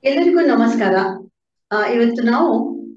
ಎಲ್ಲರಿಗೂ ನಮಸ್ಕಾರ ಆ, ಇವತ್ತು ನಾವು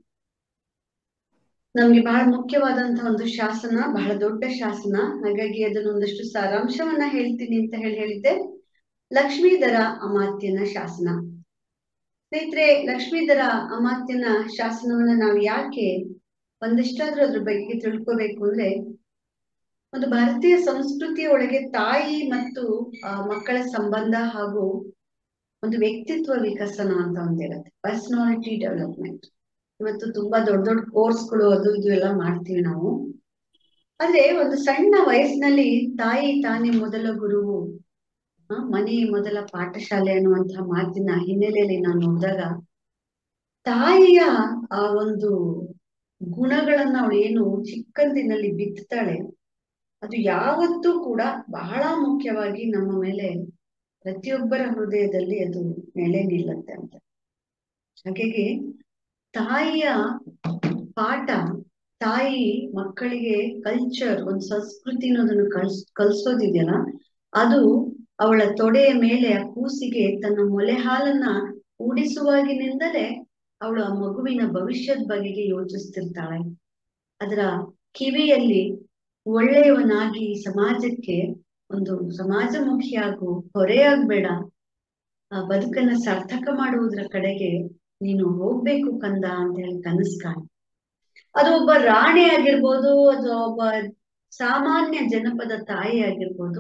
ನಮ್ಗೆ ಬಹಳ ಮುಖ್ಯವಾದಂತಹ ಒಂದು ಶಾಸನ ಬಹಳ ದೊಡ್ಡ ಶಾಸನ ಹಾಗಾಗಿ ಅದನ್ನ ಒಂದಷ್ಟು ಸಾರಾಂಶವನ್ನ ಹೇಳ್ತೀನಿ ಅಂತ ಹೇಳಿ ಹೇಳಿದ್ದೆ ಲಕ್ಷ್ಮೀಧರ ಅಮಾತ್ಯನ ಶಾಸನ ಸ್ನೇಹಿತರೆ ಲಕ್ಷ್ಮೀಧರ ಅಮಾತ್ಯನ ಶಾಸನವನ್ನ ನಾವು ಯಾಕೆ ಒಂದಿಷ್ಟಾದ್ರೂ ಅದ್ರ ಬಗ್ಗೆ ತಿಳ್ಕೋಬೇಕು ಅಂದ್ರೆ ಒಂದು ಭಾರತೀಯ ಸಂಸ್ಕೃತಿಯ ಒಳಗೆ ತಾಯಿ ಮತ್ತು ಆ, ಮಕ್ಕಳ ಸಂಬಂಧ ಹಾಗೂ ಒಂದು ವ್ಯಕ್ತಿತ್ವ ವಿಕಸನ ಅಂತ ಒಂದಿರುತ್ತೆ ಪರ್ಸನಾಲಿಟಿ ಡೆವಲಪ್ಮೆಂಟ್ ಇವತ್ತು ತುಂಬಾ ದೊಡ್ಡ ದೊಡ್ಡ ಕೋರ್ಸ್ಗಳು ಅದು ಇದು ಎಲ್ಲ ಮಾಡ್ತೀವಿ ನಾವು ಆದ್ರೆ ಒಂದು ಸಣ್ಣ ವಯಸ್ಸಿನಲ್ಲಿ ತಾಯಿ ತಾನೇ ಮೊದಲ ಗುರುವು ಆ, ಮನೆ ಮೊದಲ ಪಾಠಶಾಲೆ ಅನ್ನುವಂತಹ ಮಾತಿನ ಹಿನ್ನೆಲೆಯಲ್ಲಿ ನಾನು ನೋಡಿದಾಗ ತಾಯಿಯ ಆ ಒಂದು ಗುಣಗಳನ್ನ ಅವಳು ಏನು ಚಿಕ್ಕಂದಿನಲ್ಲಿ ಬಿತ್ತುತ್ತಾಳೆ ಅದು ಯಾವತ್ತೂ ಕೂಡ ಬಹಳ ಮುಖ್ಯವಾಗಿ ನಮ್ಮ ಮೇಲೆ ಪ್ರತಿಯೊಬ್ಬರ ಹೃದಯದಲ್ಲಿ ಅದು ನೆಲೆ ನಿಲ್ಲತ್ತೆ ಅಂತ ಹಾಗಾಗಿ ತಾಯಿಯ ಪಾಠ ತಾಯಿ ಮಕ್ಕಳಿಗೆ ಕಲ್ಚರ್ ಒಂದು ಸಂಸ್ಕೃತಿ ಅನ್ನೋದನ್ನು ಕಲ್ಸ್ ಕಲ್ಸೋದಿದೆಯಲ್ಲ ಅದು ಅವಳ ತೊಡೆಯ ಮೇಲೆ ಆ ಕೂಸಿಗೆ ತನ್ನ ಮೊಲೆ ಹಾಲನ್ನ ಊಡಿಸುವಾಗಿನಿಂದಲೇ ಅವಳು ಆ ಮಗುವಿನ ಭವಿಷ್ಯದ ಬಗೆಗೆ ಯೋಚಿಸ್ತಿರ್ತಾಳೆ ಅದರ ಕಿವಿಯಲ್ಲಿ ಒಳ್ಳೆಯವನಾಗಿ ಸಮಾಜಕ್ಕೆ ಒಂದು ಸಮಾಜಮುಖಿಯಾಗು ಹೊರೆಯಾಗ್ಬೇಡ ಆ ಬದುಕನ್ನ ಸಾರ್ಥಕ ಮಾಡುವುದರ ಕಡೆಗೆ ನೀನು ಹೋಗ್ಬೇಕು ಕಂದ ಅಂತ ಹೇಳಿ ಕನಸು ಕಾಣ್ ಅದು ಒಬ್ಬ ರಾಣಿ ಆಗಿರ್ಬೋದು ಅಥವಾ ಒಬ್ಬ ಸಾಮಾನ್ಯ ಜನಪದ ತಾಯಿ ಆಗಿರ್ಬೋದು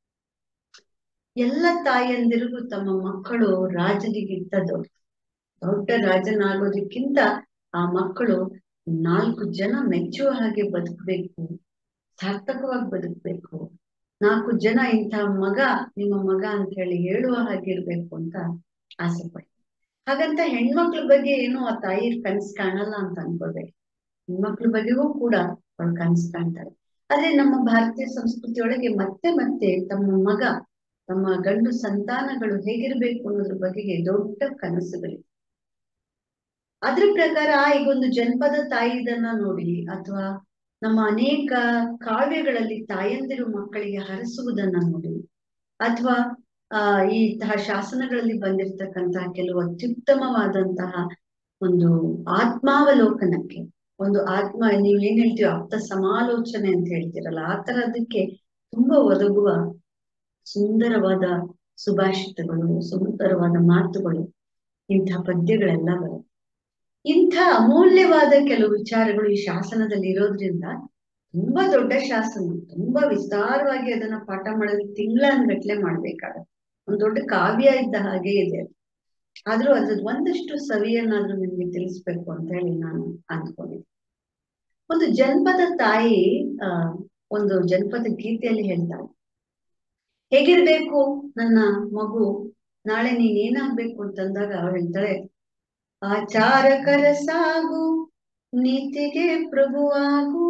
ಎಲ್ಲ ತಾಯಿಯಂದಿರಿಗೂ ತಮ್ಮ ಮಕ್ಕಳು ರಾಜರಿಗಿಂತ ದೊಡ್ಡ ದೊಡ್ಡ ರಾಜನಾಗೋದಕ್ಕಿಂತ ಆ ಮಕ್ಕಳು ನಾಲ್ಕು ಜನ ಮೆಚ್ಚುವ ಹಾಗೆ ಬದುಕಬೇಕು ಸಾರ್ಥಕವಾಗಿ ಬದುಕಬೇಕು ನಾಲ್ಕು ಜನ ಇಂಥ ಮಗ ನಿಮ್ಮ ಮಗ ಅಂತ ಹೇಳಿ ಹೇಳುವ ಹಾಗಿರ್ಬೇಕು ಅಂತ ಆಸೆ ಪಡ್ತಾರೆ ಹಾಗಂತ ಹೆಣ್ಮಕ್ಳ ಬಗ್ಗೆ ಏನು ಆ ತಾಯಿ ಕನ್ಸ್ ಕಾಣಲ್ಲ ಅಂತ ಅನ್ಕೊಳ್ಬೇಕು ಹೆಣ್ಮಕ್ಳ ಬಗ್ಗೆಗೂ ಕೂಡ ಅವಳು ಕನ್ಸ್ ಕಾಣ್ತಾಳೆ ಆದ್ರೆ ನಮ್ಮ ಭಾರತೀಯ ಸಂಸ್ಕೃತಿಯೊಳಗೆ ಮತ್ತೆ ಮತ್ತೆ ತಮ್ಮ ಮಗ ತಮ್ಮ ಗಂಡು ಸಂತಾನಗಳು ಹೇಗಿರ್ಬೇಕು ಅನ್ನೋದ್ರ ಬಗೆಗೆ ದೊಡ್ಡ ಕನಸುಗಳಿವೆ ಅದ್ರ ಪ್ರಕಾರ ಈಗ ಒಂದು ಜನಪದ ತಾಯಿ ಇದನ್ನ ನೋಡಿ ಅಥವಾ ನಮ್ಮ ಅನೇಕ ಕಾವ್ಯಗಳಲ್ಲಿ ತಾಯಂದಿರು ಮಕ್ಕಳಿಗೆ ಹರಸುವುದನ್ನ ನೋಡಿ ಅಥವಾ ಆ ಈ ತಹ ಶಾಸನಗಳಲ್ಲಿ ಬಂದಿರತಕ್ಕಂತಹ ಕೆಲವು ಅತ್ಯುತ್ತಮವಾದಂತಹ ಒಂದು ಆತ್ಮಾವಲೋಕನಕ್ಕೆ ಒಂದು ಆತ್ಮ ನೀವ್ ಏನ್ ಹೇಳ್ತೀವಿ ಆಪ್ತ ಸಮಾಲೋಚನೆ ಅಂತ ಹೇಳ್ತೀರಲ್ಲ ಆ ತರದಕ್ಕೆ ತುಂಬಾ ಒದಗುವ ಸುಂದರವಾದ ಸುಭಾಷಿತಗಳು ಸುಂದರವಾದ ಮಾತುಗಳು ಇಂಥ ಪದ್ಯಗಳೆಲ್ಲ ಬರುತ್ತೆ ಇಂಥ ಅಮೂಲ್ಯವಾದ ಕೆಲವು ವಿಚಾರಗಳು ಈ ಶಾಸನದಲ್ಲಿ ಇರೋದ್ರಿಂದ ತುಂಬಾ ದೊಡ್ಡ ಶಾಸನ ತುಂಬಾ ವಿಸ್ತಾರವಾಗಿ ಅದನ್ನ ಪಾಠ ಮಾಡೋದು ತಿಂಗಳನ್ಗಟ್ಲೆ ಮಾಡ್ಬೇಕಾಗತ್ತೆ ಒಂದ್ ದೊಡ್ಡ ಕಾವ್ಯ ಇದ್ದ ಹಾಗೆ ಇದೆ ಆದ್ರೂ ಅದ್ರದ್ದು ಒಂದಷ್ಟು ಸವಿಯನ್ನಾದ್ರೂ ನಿಮ್ಗೆ ತಿಳಿಸ್ಬೇಕು ಅಂತ ಹೇಳಿ ನಾನು ಅಂದ್ಕೊಂಡಿದ್ದೆ ಒಂದು ಜನಪದ ತಾಯಿ ಆ ಒಂದು ಜನಪದ ಗೀತೆಯಲ್ಲಿ ಹೇಳ್ತಾಳೆ ಹೇಗಿರ್ಬೇಕು ನನ್ನ ಮಗು ನಾಳೆ ನೀನ್ ಏನಾಗ್ಬೇಕು ಅಂತಂದಾಗ ಅವಳು ಹೇಳ್ತಾಳೆ ಆಚಾರಕರ ಸಾಗು ನೀತಿಗೆ ಪ್ರಭುವಾಗು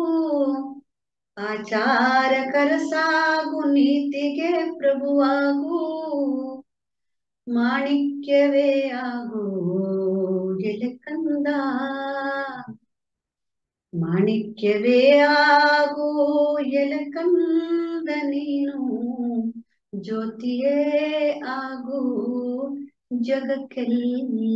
ಆಚಾರಕರ ಸಾಗು ನೀತಿಗೆ ಪ್ರಭುವಾಗು ಮಾಣಿಕ್ಯವೇ ಆಗು ಎಲೆಕಂದ ಮಾಣಿಕ್ಯವೇ ಆಗು ಎಲೆಕಂದ ನೀನು ಜ್ಯೋತಿಯೇ ಆಗು ಜಗಕ್ಕೆಲ್ಲ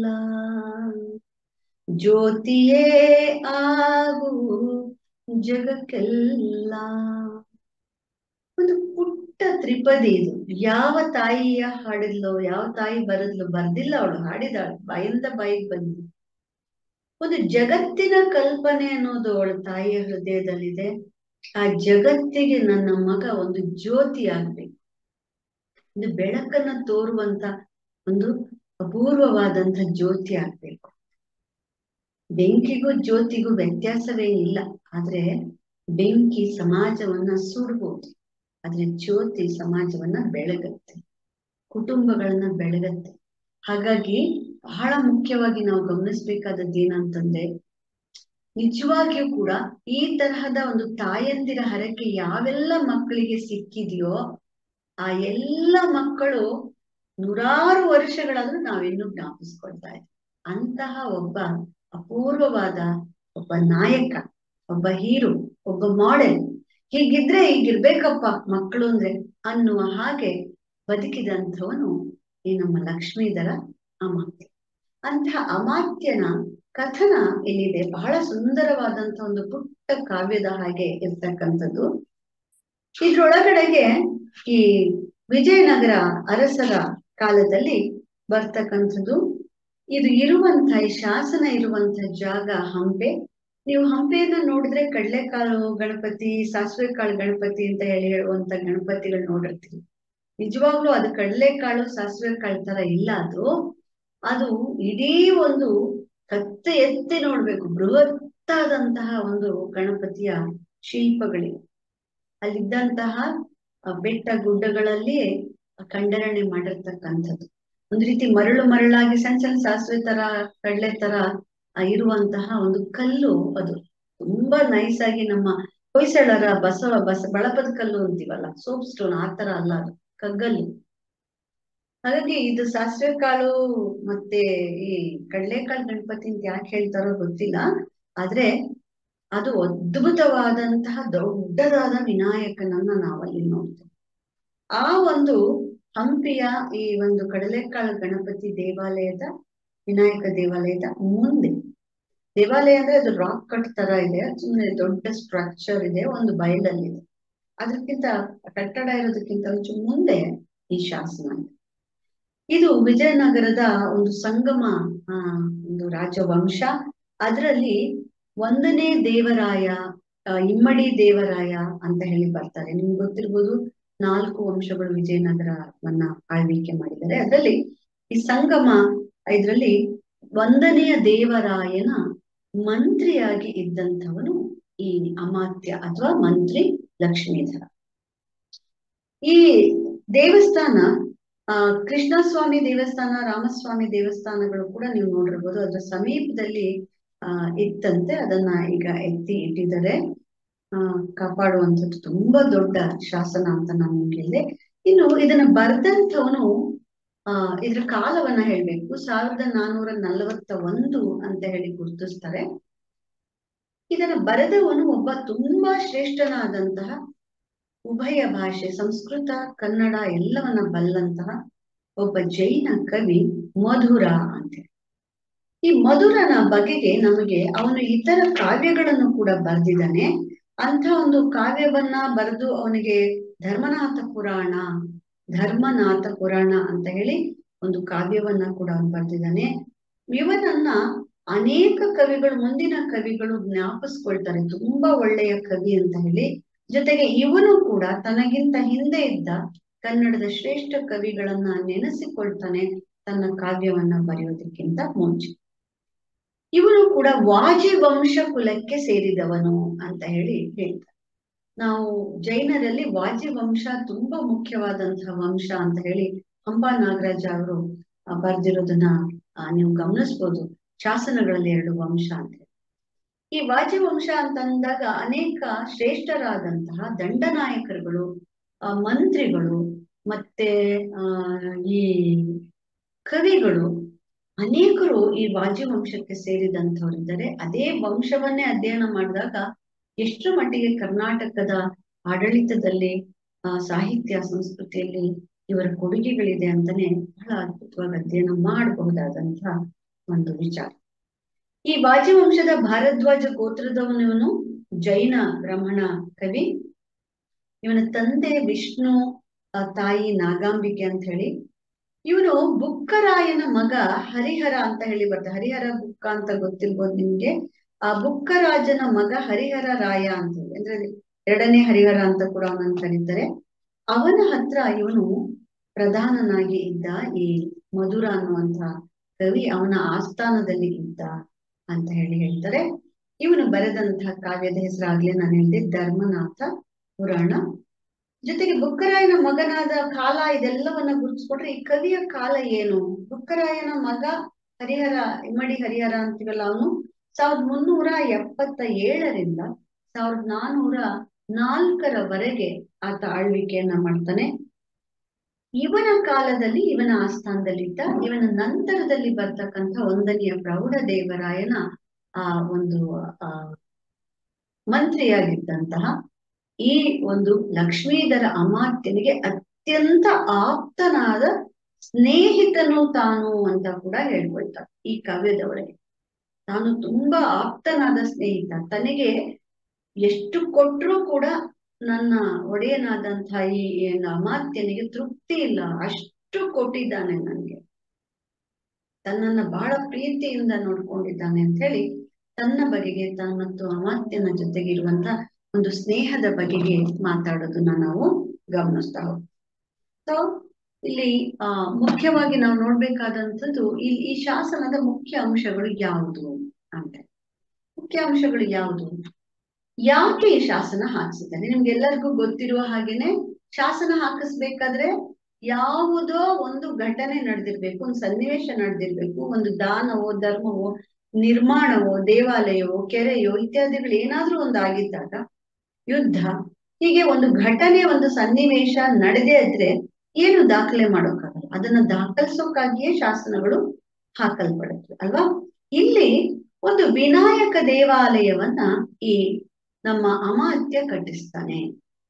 ಜ್ಯೋತಿಯೇ ಆಗು ಜಗಕ್ಕೆಲ್ಲ ಒಂದು ಪುಟ್ಟ ತ್ರಿಪದಿ ಇದು ಯಾವ ತಾಯಿಯ ಹಾಡಿದ್ಲೋ ಯಾವ ತಾಯಿ ಬರದ್ಲು ಬರ್ದಿಲ್ಲ ಅವಳು ಹಾಡಿದಾಳು ಬಾಯಿಂದ ಬಾಯಿಗೆ ಬಂದು ಒಂದು ಜಗತ್ತಿನ ಕಲ್ಪನೆ ಅನ್ನೋದು ಅವಳ ತಾಯಿಯ ಹೃದಯದಲ್ಲಿದೆ ಆ ಜಗತ್ತಿಗೆ ನನ್ನ ಮಗ ಒಂದು ಜ್ಯೋತಿ ಆಗ್ಬೇಕು ಒಂದು ಬೆಳಕನ್ನ ತೋರುವಂತ ಒಂದು ಅಪೂರ್ವವಾದಂತ ಜ್ಯೋತಿ ಆಗ್ಬೇಕು ಬೆಂಕಿಗೂ ಜ್ಯೋತಿಗೂ ವ್ಯತ್ಯಾಸವೇನಿಲ್ಲ ಆದ್ರೆ ಬೆಂಕಿ ಸಮಾಜವನ್ನ ಸುಡ್ಬೋದು ಆದ್ರೆ ಜ್ಯೋತಿ ಸಮಾಜವನ್ನ ಬೆಳಗತ್ತೆ ಕುಟುಂಬಗಳನ್ನ ಬೆಳಗತ್ತೆ ಹಾಗಾಗಿ ಬಹಳ ಮುಖ್ಯವಾಗಿ ನಾವು ಗಮನಿಸ್ಬೇಕಾದದ್ದು ಏನಂತಂದ್ರೆ ನಿಜವಾಗಿಯೂ ಕೂಡ ಈ ತರಹದ ಒಂದು ತಾಯಂದಿರ ಹರಕೆ ಯಾವೆಲ್ಲ ಮಕ್ಕಳಿಗೆ ಸಿಕ್ಕಿದೆಯೋ ಆ ಎಲ್ಲ ಮಕ್ಕಳು ನೂರಾರು ವರ್ಷಗಳಾದ್ರೂ ನಾವಿನ್ನೂ ಜ್ಞಾಪಿಸ್ಕೊಳ್ತಾ ಇದ್ದೀವಿ ಅಂತಹ ಒಬ್ಬ ಅಪೂರ್ವವಾದ ಒಬ್ಬ ನಾಯಕ ಒಬ್ಬ ಹೀರೋ ಒಬ್ಬ ಮಾಡೆಲ್ ಹೀಗಿದ್ರೆ ಹೀಗಿರ್ಬೇಕಪ್ಪ ಮಕ್ಕಳು ಅಂದ್ರೆ ಅನ್ನುವ ಹಾಗೆ ಬದುಕಿದಂಥವನು ಈ ನಮ್ಮ ಲಕ್ಷ್ಮೀಧರ ಅಮಾತ್ಯ ಅಂತಹ ಅಮಾತ್ಯನ ಕಥನ ಇಲ್ಲಿದೆ ಬಹಳ ಸುಂದರವಾದಂತ ಒಂದು ಪುಟ್ಟ ಕಾವ್ಯದ ಹಾಗೆ ಇರ್ತಕ್ಕಂಥದ್ದು ಇದ್ರೊಳಗಡೆಗೆ ಈ ವಿಜಯನಗರ ಅರಸರ ಕಾಲದಲ್ಲಿ ಬರ್ತಕ್ಕಂಥದ್ದು ಇದು ಇರುವಂತ ಈ ಶಾಸನ ಇರುವಂತ ಜಾಗ ಹಂಪೆ ನೀವು ಹಂಪೆಯನ್ನ ನೋಡಿದ್ರೆ ಕಡ್ಲೆಕಾಳು ಗಣಪತಿ ಸಾಸಿವೆ ಕಾಳು ಗಣಪತಿ ಅಂತ ಹೇಳಿ ಹೇಳುವಂತ ಗಣಪತಿಗಳು ನೋಡಿರ್ತೀವಿ ನಿಜವಾಗ್ಲೂ ಅದು ಕಡಲೆಕಾಳು ಸಾಸಿವೆ ಕಾಳು ತರ ಇಲ್ಲ ಅದು ಅದು ಇಡೀ ಒಂದು ಕತ್ತೆ ಎತ್ತಿ ನೋಡ್ಬೇಕು ಬೃಹತ್ತಾದಂತಹ ಒಂದು ಗಣಪತಿಯ ಶಿಲ್ಪಗಳಿವೆ ಅಲ್ಲಿದ್ದಂತಹ ಬೆಟ್ಟ ಗುಡ್ಡಗಳಲ್ಲಿ ಖಂಡರಣೆ ಮಾಡಿರ್ತಕ್ಕಂಥದ್ದು ಒಂದು ರೀತಿ ಮರಳು ಮರಳಾಗಿ ಸಣ್ಣ ಸಣ್ಣ ಸಾಸಿವೆ ತರ ಕಡಲೆ ತರ ಇರುವಂತಹ ಒಂದು ಕಲ್ಲು ಅದು ತುಂಬಾ ನೈಸ್ ಆಗಿ ನಮ್ಮ ಹೊಯ್ಸಳರ ಬಸವ ಬಸ ಬಳಪದ ಕಲ್ಲು ಅಂತೀವಲ್ಲ ಸೋಪ್ ಸ್ಟೋನ್ ಆ ತರ ಅಲ್ಲ ಅದು ಕಗ್ಗಲ್ಲು ಹಾಗಾಗಿ ಇದು ಸಾಸಿವೆ ಕಾಳು ಮತ್ತೆ ಈ ಕಡಲೆಕಾಳು ಗಣಪತಿ ಅಂತ ಯಾಕೆ ಹೇಳ್ತಾರೋ ಗೊತ್ತಿಲ್ಲ ಆದ್ರೆ ಅದು ಅದ್ಭುತವಾದಂತಹ ದೊಡ್ಡದಾದ ವಿನಾಯಕನನ್ನ ನಾವಲ್ಲಿ ನೋಡ್ತೇವೆ ಆ ಒಂದು ಹಂಪಿಯ ಈ ಒಂದು ಕಡಲೆಕಾಳು ಗಣಪತಿ ದೇವಾಲಯದ ವಿನಾಯಕ ದೇವಾಲಯದ ಮುಂದೆ ದೇವಾಲಯ ಅಂದ್ರೆ ಅದು ರಾಕ್ ಕಟ್ ತರ ಇದೆ ಸುಮ್ಮನೆ ದೊಡ್ಡ ಸ್ಟ್ರಕ್ಚರ್ ಇದೆ ಒಂದು ಬಯಲಲ್ಲಿದೆ ಅದಕ್ಕಿಂತ ಕಟ್ಟಡ ಇರೋದಕ್ಕಿಂತ ಹೆಚ್ಚು ಮುಂದೆ ಈ ಶಾಸನ ಇದೆ ಇದು ವಿಜಯನಗರದ ಒಂದು ಸಂಗಮ ಆ ಒಂದು ರಾಜವಂಶ ಅದರಲ್ಲಿ ಒಂದನೇ ದೇವರಾಯ ಇಮ್ಮಡಿ ದೇವರಾಯ ಅಂತ ಹೇಳಿ ಬರ್ತಾರೆ ನಿಮ್ಗೆ ಗೊತ್ತಿರ್ಬೋದು ನಾಲ್ಕು ವಂಶಗಳು ವಿಜಯನಗರವನ್ನ ಆಳ್ವಿಕೆ ಮಾಡಿದ್ದಾರೆ ಅದರಲ್ಲಿ ಈ ಸಂಗಮ ಇದರಲ್ಲಿ ಒಂದನೆಯ ದೇವರಾಯನ ಮಂತ್ರಿಯಾಗಿ ಇದ್ದಂಥವನು ಈ ಅಮಾತ್ಯ ಅಥವಾ ಮಂತ್ರಿ ಲಕ್ಷ್ಮೀಧರ ಈ ದೇವಸ್ಥಾನ ಆ ಕೃಷ್ಣಸ್ವಾಮಿ ದೇವಸ್ಥಾನ ರಾಮಸ್ವಾಮಿ ದೇವಸ್ಥಾನಗಳು ಕೂಡ ನೀವು ನೋಡಿರ್ಬೋದು ಅದರ ಸಮೀಪದಲ್ಲಿ ಆ ಇತ್ತಂತೆ ಅದನ್ನ ಈಗ ಎತ್ತಿ ಇಟ್ಟಿದ್ದಾರೆ ಆ ಕಾಪಾಡುವಂಥದ್ದು ತುಂಬಾ ದೊಡ್ಡ ಶಾಸನ ಅಂತ ನಾನು ನಿಮ್ಗೆ ಹೇಳಿದೆ ಇನ್ನು ಇದನ್ನ ಬರೆದಂಥವನು ಆ ಇದ್ರ ಕಾಲವನ್ನ ಹೇಳ್ಬೇಕು ಸಾವಿರದ ನಾನೂರ ನಲವತ್ತ ಒಂದು ಅಂತ ಹೇಳಿ ಗುರುತಿಸ್ತಾರೆ ಇದನ್ನ ಬರೆದವನು ಒಬ್ಬ ತುಂಬಾ ಶ್ರೇಷ್ಠನಾದಂತಹ ಉಭಯ ಭಾಷೆ ಸಂಸ್ಕೃತ ಕನ್ನಡ ಎಲ್ಲವನ್ನ ಬಲ್ಲಂತಹ ಒಬ್ಬ ಜೈನ ಕವಿ ಮಧುರ ಅಂತ ಈ ಮಧುರನ ಬಗೆಗೆ ನಮಗೆ ಅವನು ಇತರ ಕಾವ್ಯಗಳನ್ನು ಕೂಡ ಬರೆದಿದ್ದಾನೆ ಅಂತ ಒಂದು ಕಾವ್ಯವನ್ನ ಬರೆದು ಅವನಿಗೆ ಧರ್ಮನಾಥ ಪುರಾಣ ಧರ್ಮನಾಥ ಪುರಾಣ ಅಂತ ಹೇಳಿ ಒಂದು ಕಾವ್ಯವನ್ನ ಕೂಡ ಅವನು ಬರೆದಿದ್ದಾನೆ ಇವನನ್ನ ಅನೇಕ ಕವಿಗಳು ಮುಂದಿನ ಕವಿಗಳು ಜ್ಞಾಪಿಸ್ಕೊಳ್ತಾರೆ ತುಂಬಾ ಒಳ್ಳೆಯ ಕವಿ ಅಂತ ಹೇಳಿ ಜೊತೆಗೆ ಇವನು ಕೂಡ ತನಗಿಂತ ಹಿಂದೆ ಇದ್ದ ಕನ್ನಡದ ಶ್ರೇಷ್ಠ ಕವಿಗಳನ್ನ ನೆನೆಸಿಕೊಳ್ತಾನೆ ತನ್ನ ಕಾವ್ಯವನ್ನ ಬರೆಯೋದಕ್ಕಿಂತ ಮುಂಚೆ ಇವನು ಕೂಡ ವಾಜಿ ವಂಶ ಕುಲಕ್ಕೆ ಸೇರಿದವನು ಅಂತ ಹೇಳಿ ಹೇಳ್ತಾರೆ ನಾವು ಜೈನರಲ್ಲಿ ವಾಜಿ ವಂಶ ತುಂಬಾ ಮುಖ್ಯವಾದಂತಹ ವಂಶ ಅಂತ ಹೇಳಿ ಹಂಬಾ ನಾಗರಾಜ ಅವರು ಬರ್ದಿರೋದನ್ನ ನೀವು ಗಮನಿಸ್ಬೋದು ಶಾಸನಗಳಲ್ಲಿ ಎರಡು ವಂಶ ಅಂತ ಹೇಳಿ ಈ ವಾಜಿ ವಂಶ ಅಂತಂದಾಗ ಅನೇಕ ಶ್ರೇಷ್ಠರಾದಂತಹ ದಂಡನಾಯಕರುಗಳು ಆ ಮಂತ್ರಿಗಳು ಮತ್ತೆ ಆ ಈ ಕವಿಗಳು ಅನೇಕರು ಈ ವಾಜಿ ವಂಶಕ್ಕೆ ಸೇರಿದಂಥವರಿದ್ದಾರೆ ಅದೇ ವಂಶವನ್ನೇ ಅಧ್ಯಯನ ಮಾಡಿದಾಗ ಎಷ್ಟರ ಮಟ್ಟಿಗೆ ಕರ್ನಾಟಕದ ಆಡಳಿತದಲ್ಲಿ ಆ ಸಾಹಿತ್ಯ ಸಂಸ್ಕೃತಿಯಲ್ಲಿ ಇವರ ಕೊಡುಗೆಗಳಿದೆ ಅಂತಾನೆ ಬಹಳ ಅದ್ಭುತವಾಗಿ ಅಧ್ಯಯನ ಮಾಡಬಹುದಾದಂತಹ ಒಂದು ವಿಚಾರ ಈ ವಾಜಿವಂಶದ ಭಾರದ್ವಾಜ ಗೋತ್ರದವನವನು ಜೈನ ಬ್ರಾಹ್ಮಣ ಕವಿ ಇವನ ತಂದೆ ವಿಷ್ಣು ತಾಯಿ ನಾಗಾಂಬಿಕೆ ಅಂತ ಹೇಳಿ ಇವನು ಬುಕ್ಕರಾಯನ ಮಗ ಹರಿಹರ ಅಂತ ಹೇಳಿ ಬರ್ತದೆ ಹರಿಹರ ಬುಕ್ಕ ಅಂತ ಗೊತ್ತಿರ್ಬೋದು ನಿಮ್ಗೆ ಆ ಬುಕ್ಕರಾಜನ ಮಗ ಹರಿಹರ ರಾಯ ಅಂತ ಹೇಳಿ ಅಂದ್ರೆ ಎರಡನೇ ಹರಿಹರ ಅಂತ ಕೂಡ ಅವನನ್ನು ಕರೀತಾರೆ ಅವನ ಹತ್ರ ಇವನು ಪ್ರಧಾನನಾಗಿ ಇದ್ದ ಈ ಮಧುರ ಅನ್ನುವಂತ ಕವಿ ಅವನ ಆಸ್ಥಾನದಲ್ಲಿ ಇದ್ದ ಅಂತ ಹೇಳಿ ಹೇಳ್ತಾರೆ ಇವನು ಬರೆದಂತಹ ಕಾವ್ಯದ ಹೆಸರಾಗ್ಲೇ ನಾನು ಹೇಳಿದೆ ಧರ್ಮನಾಥ ಪುರಾಣ ಜೊತೆಗೆ ಬುಕ್ಕರಾಯನ ಮಗನಾದ ಕಾಲ ಇದೆಲ್ಲವನ್ನ ಗುರುತಿಸ್ಕೊಂಡ್ರೆ ಈ ಕವಿಯ ಕಾಲ ಏನು ಬುಕ್ಕರಾಯನ ಮಗ ಹರಿಹರ ಇಮ್ಮಡಿ ಹರಿಹರ ಅಂತೀವಲ್ಲ ಅವನು ಸಾವಿರದ ಮುನ್ನೂರ ಎಪ್ಪತ್ತ ಏಳರಿಂದ ಸಾವಿರದ ನಾನೂರ ನಾಲ್ಕರವರೆಗೆ ಆತ ಆಳ್ವಿಕೆಯನ್ನ ಮಾಡ್ತಾನೆ ಇವನ ಕಾಲದಲ್ಲಿ ಇವನ ಆಸ್ಥಾನದಲ್ಲಿದ್ದ ಇವನ ನಂತರದಲ್ಲಿ ಬರ್ತಕ್ಕಂಥ ಒಂದನೆಯ ಪ್ರೌಢ ದೇವರಾಯನ ಆ ಒಂದು ಆ ಮಂತ್ರಿಯಾಗಿದ್ದಂತಹ ಈ ಒಂದು ಲಕ್ಷ್ಮೀಧರ ಅಮಾತ್ಯನಿಗೆ ಅತ್ಯಂತ ಆಪ್ತನಾದ ಸ್ನೇಹಿತನು ತಾನು ಅಂತ ಕೂಡ ಹೇಳ್ಕೊಳ್ತಾರೆ ಈ ಕಾವ್ಯದೊಳಗೆ ತಾನು ತುಂಬಾ ಆಪ್ತನಾದ ಸ್ನೇಹಿತ ತನಗೆ ಎಷ್ಟು ಕೊಟ್ರೂ ಕೂಡ ನನ್ನ ಒಡೆಯನಾದಂತಹ ಈ ಏನು ಅಮಾತ್ಯನಿಗೆ ತೃಪ್ತಿ ಇಲ್ಲ ಅಷ್ಟು ಕೊಟ್ಟಿದ್ದಾನೆ ನನಗೆ ತನ್ನನ್ನ ಬಹಳ ಪ್ರೀತಿಯಿಂದ ನೋಡ್ಕೊಂಡಿದ್ದಾನೆ ಅಂತ ಹೇಳಿ ತನ್ನ ಬಗೆಗೆ ತನ್ನ ಮತ್ತು ಅಮಾತ್ಯನ ಜೊತೆಗಿರುವಂತ ಒಂದು ಸ್ನೇಹದ ಬಗೆಗೆ ಮಾತಾಡೋದನ್ನ ನಾವು ಗಮನಿಸ್ತಾ ಹೋಗ್ತೀವಿ ಸೊ ಇಲ್ಲಿ ಆ ಮುಖ್ಯವಾಗಿ ನಾವು ನೋಡ್ಬೇಕಾದಂಥದ್ದು ಈ ಈ ಶಾಸನದ ಮುಖ್ಯ ಅಂಶಗಳು ಯಾವುದು ಅಂತ ಮುಖ್ಯ ಅಂಶಗಳು ಯಾವುದು ಯಾಕೆ ಈ ಶಾಸನ ಹಾಕಿಸಿದ್ದಾನೆ ನಿಮ್ಗೆಲ್ಲರಿಗೂ ಗೊತ್ತಿರುವ ಹಾಗೇನೆ ಶಾಸನ ಹಾಕಿಸ್ಬೇಕಾದ್ರೆ ಯಾವುದೋ ಒಂದು ಘಟನೆ ನಡೆದಿರ್ಬೇಕು ಒಂದು ಸನ್ನಿವೇಶ ನಡೆದಿರ್ಬೇಕು ಒಂದು ದಾನವೋ ಧರ್ಮವೋ ನಿರ್ಮಾಣವೋ ದೇವಾಲಯವೋ ಕೆರೆಯೋ ಇತ್ಯಾದಿಗಳು ಏನಾದ್ರೂ ಒಂದು ಆಗಿದ್ದಾಗ ಯುದ್ಧ ಹೀಗೆ ಒಂದು ಘಟನೆ ಒಂದು ಸನ್ನಿವೇಶ ನಡೆದೇ ಇದ್ರೆ ಏನು ದಾಖಲೆ ಮಾಡೋಕ್ಕಾಗಲ್ಲ ಅದನ್ನ ದಾಖಲಿಸೋಕ್ಕಾಗಿಯೇ ಶಾಸನಗಳು ಹಾಕಲ್ಪಡುತ್ತವೆ ಅಲ್ವಾ ಇಲ್ಲಿ ಒಂದು ವಿನಾಯಕ ದೇವಾಲಯವನ್ನ ಈ ನಮ್ಮ ಅಮಾತ್ಯ ಕಟ್ಟಿಸ್ತಾನೆ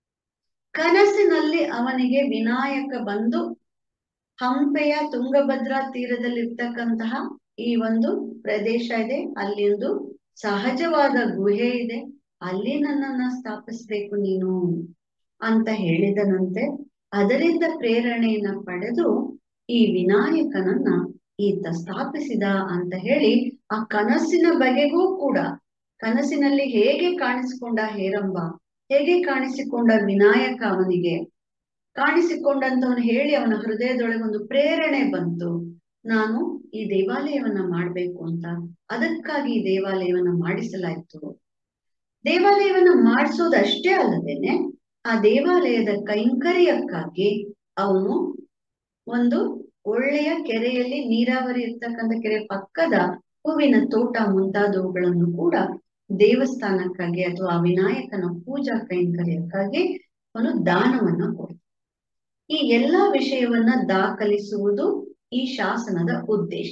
ಕನಸಿನಲ್ಲಿ ಅವನಿಗೆ ವಿನಾಯಕ ಬಂದು ಹಂಪೆಯ ತುಂಗಭದ್ರಾ ತೀರದಲ್ಲಿರ್ತಕ್ಕಂತಹ ಈ ಒಂದು ಪ್ರದೇಶ ಇದೆ ಅಲ್ಲಿ ಒಂದು ಸಹಜವಾದ ಗುಹೆ ಇದೆ ಅಲ್ಲಿ ನನ್ನನ್ನ ಸ್ಥಾಪಿಸ್ಬೇಕು ನೀನು ಅಂತ ಹೇಳಿದನಂತೆ ಅದರಿಂದ ಪ್ರೇರಣೆಯನ್ನ ಪಡೆದು ಈ ವಿನಾಯಕನನ್ನ ಈತ ಸ್ಥಾಪಿಸಿದ ಅಂತ ಹೇಳಿ ಆ ಕನಸಿನ ಬಗೆಗೂ ಕೂಡ ಕನಸಿನಲ್ಲಿ ಹೇಗೆ ಕಾಣಿಸಿಕೊಂಡ ಹೇರಂಬ ಹೇಗೆ ಕಾಣಿಸಿಕೊಂಡ ವಿನಾಯಕ ಅವನಿಗೆ ಕಾಣಿಸಿಕೊಂಡಂತವನು ಹೇಳಿ ಅವನ ಹೃದಯದೊಳಗೆ ಒಂದು ಪ್ರೇರಣೆ ಬಂತು ನಾನು ಈ ದೇವಾಲಯವನ್ನ ಮಾಡ್ಬೇಕು ಅಂತ ಅದಕ್ಕಾಗಿ ಈ ದೇವಾಲಯವನ್ನ ಮಾಡಿಸಲಾಯಿತು ದೇವಾಲಯವನ್ನ ಮಾಡಿಸೋದಷ್ಟೇ ಅಲ್ಲದೇನೆ ಆ ದೇವಾಲಯದ ಕೈಂಕರ್ಯಕ್ಕಾಗಿ ಅವನು ಒಂದು ಒಳ್ಳೆಯ ಕೆರೆಯಲ್ಲಿ ನೀರಾವರಿ ಇರ್ತಕ್ಕಂಥ ಕೆರೆ ಪಕ್ಕದ ಹೂವಿನ ತೋಟ ಮುಂತಾದವುಗಳನ್ನು ಕೂಡ ದೇವಸ್ಥಾನಕ್ಕಾಗಿ ಅಥವಾ ವಿನಾಯಕನ ಪೂಜಾ ಕೈಂಕರ್ಯಕ್ಕಾಗಿ ಅವನು ದಾನವನ್ನ ಕೊಡ್ತಾನೆ ಈ ಎಲ್ಲಾ ವಿಷಯವನ್ನ ದಾಖಲಿಸುವುದು ಈ ಶಾಸನದ ಉದ್ದೇಶ